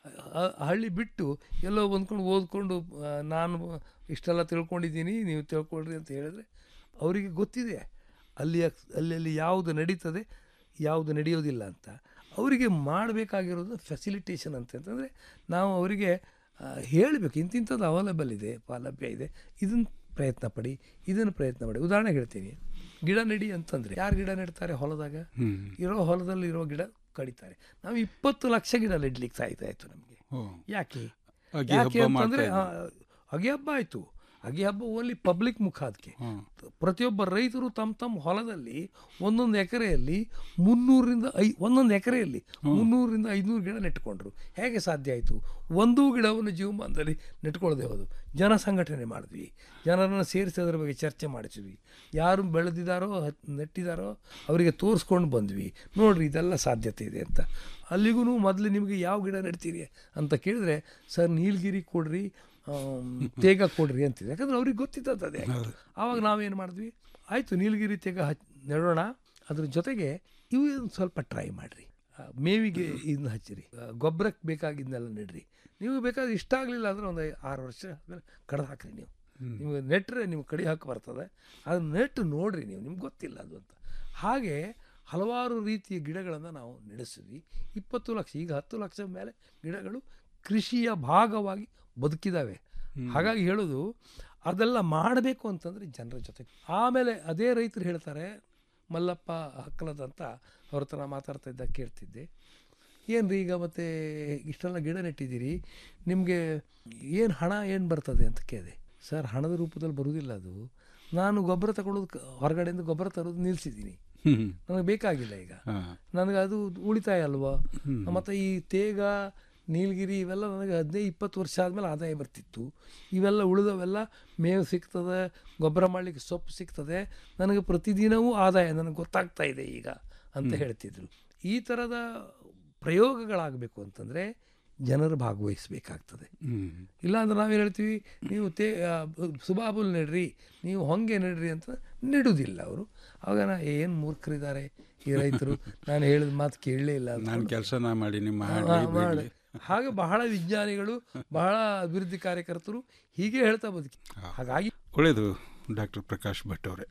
ಆ- ಆ ಹಳ್ಳಿ ಬಿಟ್ಟು ಎಲ್ಲೋ ಬಂದ್ಕೊಂಡು ಓದ್ಕೊಂಡು ಆ, ನಾನು ಇಷ್ಟೆಲ್ಲ ತಿಳ್ಕೊಂಡಿದ್ದೀನಿ ನೀವು ತಿಳ್ಕೊಳ್ರಿ ಅಂತ ಹೇಳಿದ್ರೆ ಅವರಿಗೆ ಗೊತ್ತಿದೆ ಅಲ್ಲಿ ಅಲ್ಲಿ ಯಾವುದು ನಡೀತದೆ ಯಾವುದು ನಡೆಯೋದಿಲ್ಲ ಅಂತ ಅವರಿಗೆ ಮಾಡಬೇಕಾಗಿರೋದು ಫೆಸಿಲಿಟೇಷನ್ ಅಂತ ಅಂತಂದರೆ ನಾವು ಅವರಿಗೆ ಹೇಳಬೇಕು ಇಂತಿಂಥದ್ದು ಅವೈಲಬಲ್ ಇದೆ ಸೌಲಭ್ಯ ಇದೆ ಇದನ್ನು ಪ್ರಯತ್ನ ಪಡಿ ಇದನ್ನು ಪ್ರಯತ್ನ ಪಡಿ ಉದಾಹರಣೆ ಹೇಳ್ತೀನಿ ಗಿಡ ನೆಡಿ ಅಂತಂದರೆ ಯಾರು ಗಿಡ ನೆಡ್ತಾರೆ ಹೊಲದಾಗ ಇರೋ ಹೊಲದಲ್ಲಿ ಇರೋ ಗಿಡ ಕಡಿತಾರೆ ನಾವು ಇಪ್ಪತ್ತು ಲಕ್ಷ ಗಿಡ ನೆಡ್ಲಿಕ್ಕೆ ಸಾಯ್ತಾ ಇತ್ತು ನಮಗೆ ಯಾಕೆ ಅಗಿ ಯಾಕೆ ಹಬ್ಬ ಅಂತಂದರೆ ಮಾಡ್ತಾ ಅಗಿ ಹಬ್ಬ ಆಯಿತು ಅಗಿ ಹಬ್ಬ ಓನ್ಲಿ ಪಬ್ಲಿಕ್ ಮುಖ ಅದಕ್ಕೆ ಪ್ರತಿಯೊಬ್ಬ ರೈತರು ತಮ್ಮ ತಮ್ಮ ಹೊಲದಲ್ಲಿ ಒಂದೊಂದು ಎಕರೆಯಲ್ಲಿ ಮುನ್ನೂರರಿಂದ ಐ ಒಂದೊಂದು ಎಕರೆಯಲ್ಲಿ ಮುನ್ನೂರರಿಂದ ಐದುನೂರು ಗಿಡ ನೆಟ್ಕೊಂಡ್ರು ಹೇಗೆ ಸಾಧ್ಯ ಆಯಿತು ಒಂದೂ ಗಿಡವನ್ನು ಜೀವಮಾನದಲ್ಲಿ ನೆಟ್ಕೊಳ್ಳದೆ ಹೋದು ಜನ ಸಂಘಟನೆ ಮಾಡಿದ್ವಿ ಜನರನ್ನು ಸೇರಿಸಿ ಅದರ ಬಗ್ಗೆ ಚರ್ಚೆ ಮಾಡಿಸಿದ್ವಿ ಯಾರು ಬೆಳೆದಿದ್ದಾರೋ ಹತ್- ನೆಟ್ಟಿದ್ದಾರೋ ಅವರಿಗೆ ತೋರಿಸ್ಕೊಂಡು ಬಂದ್ವಿ ನೋಡ್ರಿ ಇದೆಲ್ಲ ಸಾಧ್ಯತೆ ಇದೆ ಅಂತ ಅಲ್ಲಿಗೂ ಮೊದಲು ನಿಮಗೆ ಯಾವ ಗಿಡ ನೆಡ್ತೀರಿ ಅಂತ ಕೇಳಿದ್ರೆ ಸರ್ ನೀಲಗಿರಿ ಕೊಡ್ರಿ ಆಮ್, ತೇಗ ಕೊಡ್ರಿ ಅಂತಿದೆ ಯಾಕಂದ್ರೆ ಅವ್ರಿಗೆ ಗೊತ್ತಿದ್ದದ್ದು ಅದೇ ಆವಾಗ ನಾವೇನು ಮಾಡಿದ್ವಿ ಆಯಿತು ನೀಲಗಿರಿ ತೇಗ ಹಚ್ ನೆಡೋಣ ಅದ್ರ ಜೊತೆಗೆ ಇವು ಒಂದು ಸ್ವಲ್ಪ ಟ್ರೈ ಮಾಡಿರಿ ಮೇವಿಗೆ ಇದನ್ನ ಹಚ್ಚಿರಿ ಆ, ಗೊಬ್ಬರಕ್ಕೆ ಬೇಕಾಗಿದ್ದನ್ನೆಲ್ಲ ನೆಡ್ರಿ ನೀವು ಬೇಕಾದ್ರೆ ಇಷ್ಟ ಆಗಲಿಲ್ಲ ಅಂದರೆ ಒಂದು ಆರು ವರ್ಷ ಆದ್ಮೇಲೆ ಕಡ್ದು ಹಾಕ್ರಿ ನೀವು ನಿಮಗೆ ನೆಟ್ಟರೆ ನೀವು ಕಡಿ ಹಾಕಿ ಬರ್ತದೆ ಅದನ್ನ ನೆಟ್ಟು ನೋಡ್ರಿ ನೀವು ನಿಮ್ಗೆ ಗೊತ್ತಿಲ್ಲ ಅದು ಅಂತ ಹಾಗೆ ಹಲವಾರು ರೀತಿಯ ಗಿಡಗಳನ್ನು ನಾವು ನಡೆಸಿದ್ವಿ ಇಪ್ಪತ್ತು ಲಕ್ಷ ಈಗ ಹತ್ತು ಲಕ್ಷ ಮೇಲೆ ಗಿಡಗಳು ಕೃಷಿಯ ಭಾಗವಾಗಿ ಬದುಕಿದ್ದಾವೆ ಹಾಗಾಗಿ ಹೇಳೋದು ಅದೆಲ್ಲ ಮಾಡಬೇಕು ಅಂತಂದರೆ ಜನರ ಜೊತೆ ಆಮೇಲೆ ಅದೇ ರೈತರು ಹೇಳ್ತಾರೆ ಮಲ್ಲಪ್ಪ ಹಕ್ಕಲದಂತ ಅವ್ರ ಹತ್ರ ನಾ ಮಾತಾಡ್ತಾ ಇದ್ದಾಗ ಕೇಳ್ತಿದ್ದೆ ಏನು ರೀ ಈಗ ಮತ್ತೆ ಇಷ್ಟೆಲ್ಲ ಗಿಡ ನೆಟ್ಟಿದ್ದೀರಿ ನಿಮಗೆ ಏನು ಹಣ ಏನು ಬರ್ತದೆ ಅಂತ ಕೇಳಿದೆ ಸರ್ ಹಣದ ರೂಪದಲ್ಲಿ ಬರುವುದಿಲ್ಲ ಅದು ನಾನು ಗೊಬ್ಬರ ತಗೊಳ್ಳೋದು ಕ- ಹೊರಗಡೆಯಿಂದ ಗೊಬ್ಬರ ತರೋದು ನಿಲ್ಲಿಸಿದ್ದೀನಿ ಹ್ಮ್. ನನಗೆ ಬೇಕಾಗಿಲ್ಲ ಈಗ ಹಾ. ನನಗೆ ಅದು ಉಳಿತಾಯ ಅಲ್ವಾ ಮತ್ತು ಈ ತೇಗ ನೀಲಗಿರಿ ಇವೆಲ್ಲ ನನಗೆ ಹದಿನೈದು ಇಪ್ಪತ್ತು ವರ್ಷ ಆದಮೇಲೆ ಆದಾಯ ಬರ್ತಿತ್ತು ಇವೆಲ್ಲ ಉಳಿದವೆಲ್ಲ ಮೇವು ಸಿಗ್ತದೆ ಗೊಬ್ಬರ ಮಾಡಲಿಕ್ಕೆ ಸೊಪ್ಪು ಸಿಗ್ತದೆ ನನಗೆ ಪ್ರತಿದಿನವೂ ಆದಾಯ ನನಗೆ ಗೊತ್ತಾಗ್ತಾ ಇದೆ ಈಗ ಅಂತ ಹೇಳ್ತಿದ್ರು ಈ ಥರದ ಪ್ರಯೋಗಗಳಾಗಬೇಕು ಅಂತಂದರೆ ಜನರು ಭಾಗವಹಿಸಬೇಕಾಗ್ತದೆ ಹ್ಮ್. ಇಲ್ಲಾಂದ್ರೆ ನಾವೇನು ಹೇಳ್ತೀವಿ ನೀವು ತೇ ಆ, ಸುಬಾಬುಲ್ ನೆಡ್ರಿ ನೀವು ಹೊಂಗೆ ನೆಡ್ರಿ ಅಂತ ನೆಡುವುದಿಲ್ಲ ಅವರು ಆವಾಗ ನಾ ಏನು ಮೂರ್ಖರಿದ್ದಾರೆ ಈ ರೈತರು ನಾನು ಹೇಳಿದ ಮಾತು ಕೇಳಲೇ ಇಲ್ಲ ಅಂತ ನಾನು ಕೆಲಸನ ಮಾಡಿ ನಿಮ್ಮ ಹಾ, ಹಾಗೆ ಮಾಡಿ. ಹಾಗೆ ಬಹಳ ವಿಜ್ಞಾನಿಗಳು ಬಹಳ ಅಭಿವೃದ್ಧಿ ಕಾರ್ಯಕರ್ತರು ಹೀಗೆ ಹೇಳ್ತಾ ಬದುಕಿ ಹಾಗಾಗಿ ಒಳ್ಳೆಯದು ಡಾಕ್ಟರ್ ಪ್ರಕಾಶ್ ಭಟ್ ಅವರೇ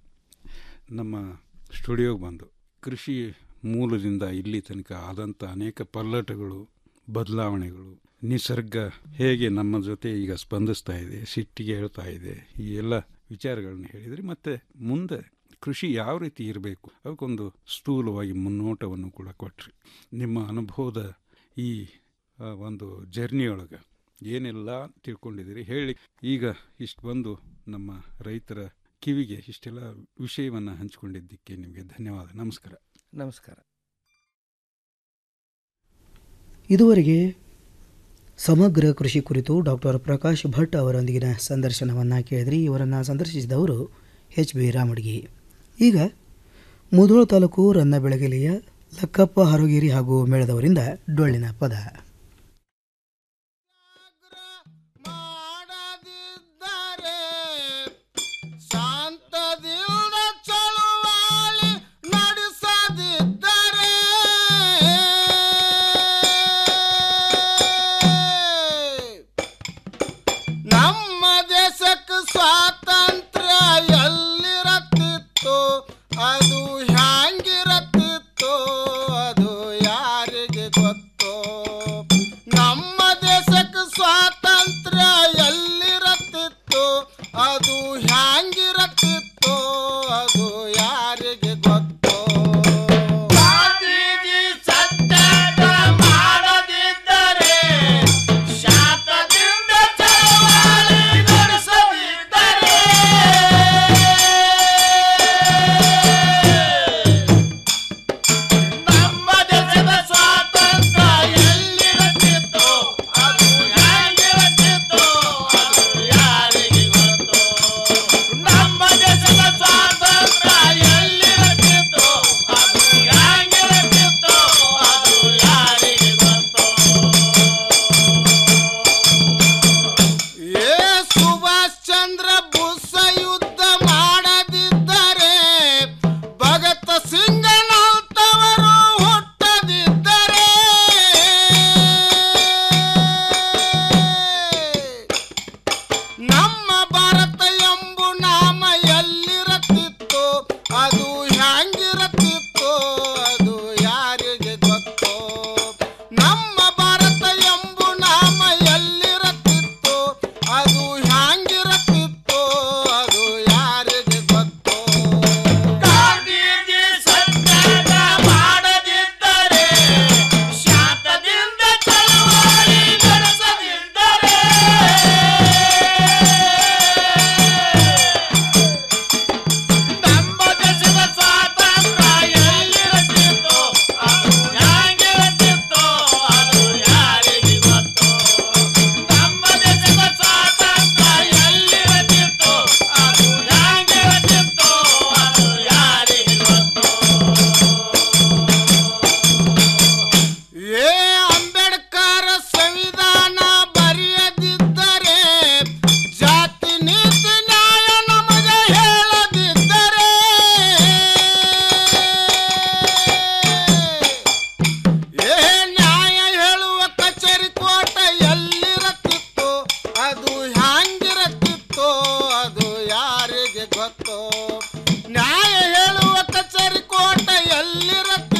ನಮ್ಮ ಸ್ಟುಡಿಯೋಗೆ ಬಂದು ಕೃಷಿ ಮೂಲದಿಂದ ಇಲ್ಲಿ ತನಕ ಆದಂಥ ಅನೇಕ ಪಲ್ಲಟಗಳು ಬದಲಾವಣೆಗಳು ನಿಸರ್ಗ ಹೇಗೆ ನಮ್ಮ ಜೊತೆ ಈಗ ಸ್ಪಂದಿಸ್ತಾ ಇದೆ ಸಿಟ್ಟಿಗೆ ಹೇಳ್ತಾ ಇದೆ ಈ ಎಲ್ಲ ವಿಚಾರಗಳನ್ನ ಹೇಳಿದ್ರಿ ಮತ್ತು ಮುಂದೆ ಕೃಷಿ ಯಾವ ರೀತಿ ಇರಬೇಕು ಅವಕ್ಕೊಂದು ಸ್ಥೂಲವಾಗಿ ಮುನ್ನೋಟವನ್ನು ಕೂಡ ಕೊಟ್ರಿ ನಿಮ್ಮ ಅನುಭವದ ಈ ಆ, ಒಂದು ಜರ್ನಿಯೊಳಗೆ ಏನೆಲ್ಲ ತಿಳ್ಕೊಂಡಿದ್ದೀರಿ ಹೇಳಿ ಈಗ ಇಷ್ಟು ಬಂದು ನಮ್ಮ ರೈತರ ಕಿವಿಗೆ ಇಷ್ಟೆಲ್ಲ ವಿಷಯವನ್ನು ಹಂಚಿಕೊಂಡಿದ್ದಕ್ಕೆ ನಿಮಗೆ ಧನ್ಯವಾದ ನಮಸ್ಕಾರ ನಮಸ್ಕಾರ ಇದುವರೆಗೆ ಸಮಗ್ರ ಕೃಷಿ ಕುರಿತು ಡಾಕ್ಟರ್ ಪ್ರಕಾಶ್ ಭಟ್ ಅವರೊಂದಿಗಿನ ಸಂದರ್ಶನವನ್ನು ಕೇಳಿದ್ರಿ ಇವರನ್ನು ಸಂದರ್ಶಿಸಿದವರು ಎಚ್ ಬಿ ರಾಮಡ್ಗಿ ಈಗ ಮುಧೋಳ ತಾಲೂಕು ರನ್ನ ಬೆಳಗೆಲೆಯ ಲಕ್ಕಪ್ಪ ಹರೋಗಿರಿ ಹಾಗೂ ಮೇಳದವರಿಂದ ಡೊಳ್ಳಿನ ಪದ ಶಾಂತದಿಂದ ಚಳುವಳಿ ನಡೆಸದಿದ್ದರೆ ನಮ್ಮ ದೇಶಕ್ಕೆ ಸ್ವಾತಂತ್ರ್ಯ ಎಲ್ಲಿರತ್ತಿತ್ತು ಅದು ಹ್ಯಾಂಗಿರತ್ತಿತ್ತು ಅದು ಯಾರಿಗೆ ಗೊತ್ತು ನಮ್ಮ ದೇಶಕ್ಕೆ ಸ್ವಾತಂತ್ರ್ಯ ಎಲ್ಲಿರತ್ತಿತ್ತು ಅದು ಹ್ಯಾಂಗಿರತ್ತಿತ್ತು ಅದು ಯಾರಿಗೆ ಗೊತ್ತು ಗಾಂಧೀಜಿ ಸತ್ಯಾಗ್ರಹ ಮಾಡದಿದ್ದರೆ ಶಾಂತದಿಂದ ಚಳವಳಿ ನಡೆಸದಿದ್ದರೆ ಎಲ್ಲಿರತ್ತೋ ನ್ಯಾಯ ಹೇಳುವ ಕಚೇರಿ ಕೋಟ ಎಲ್ಲಿರತ್ತೋ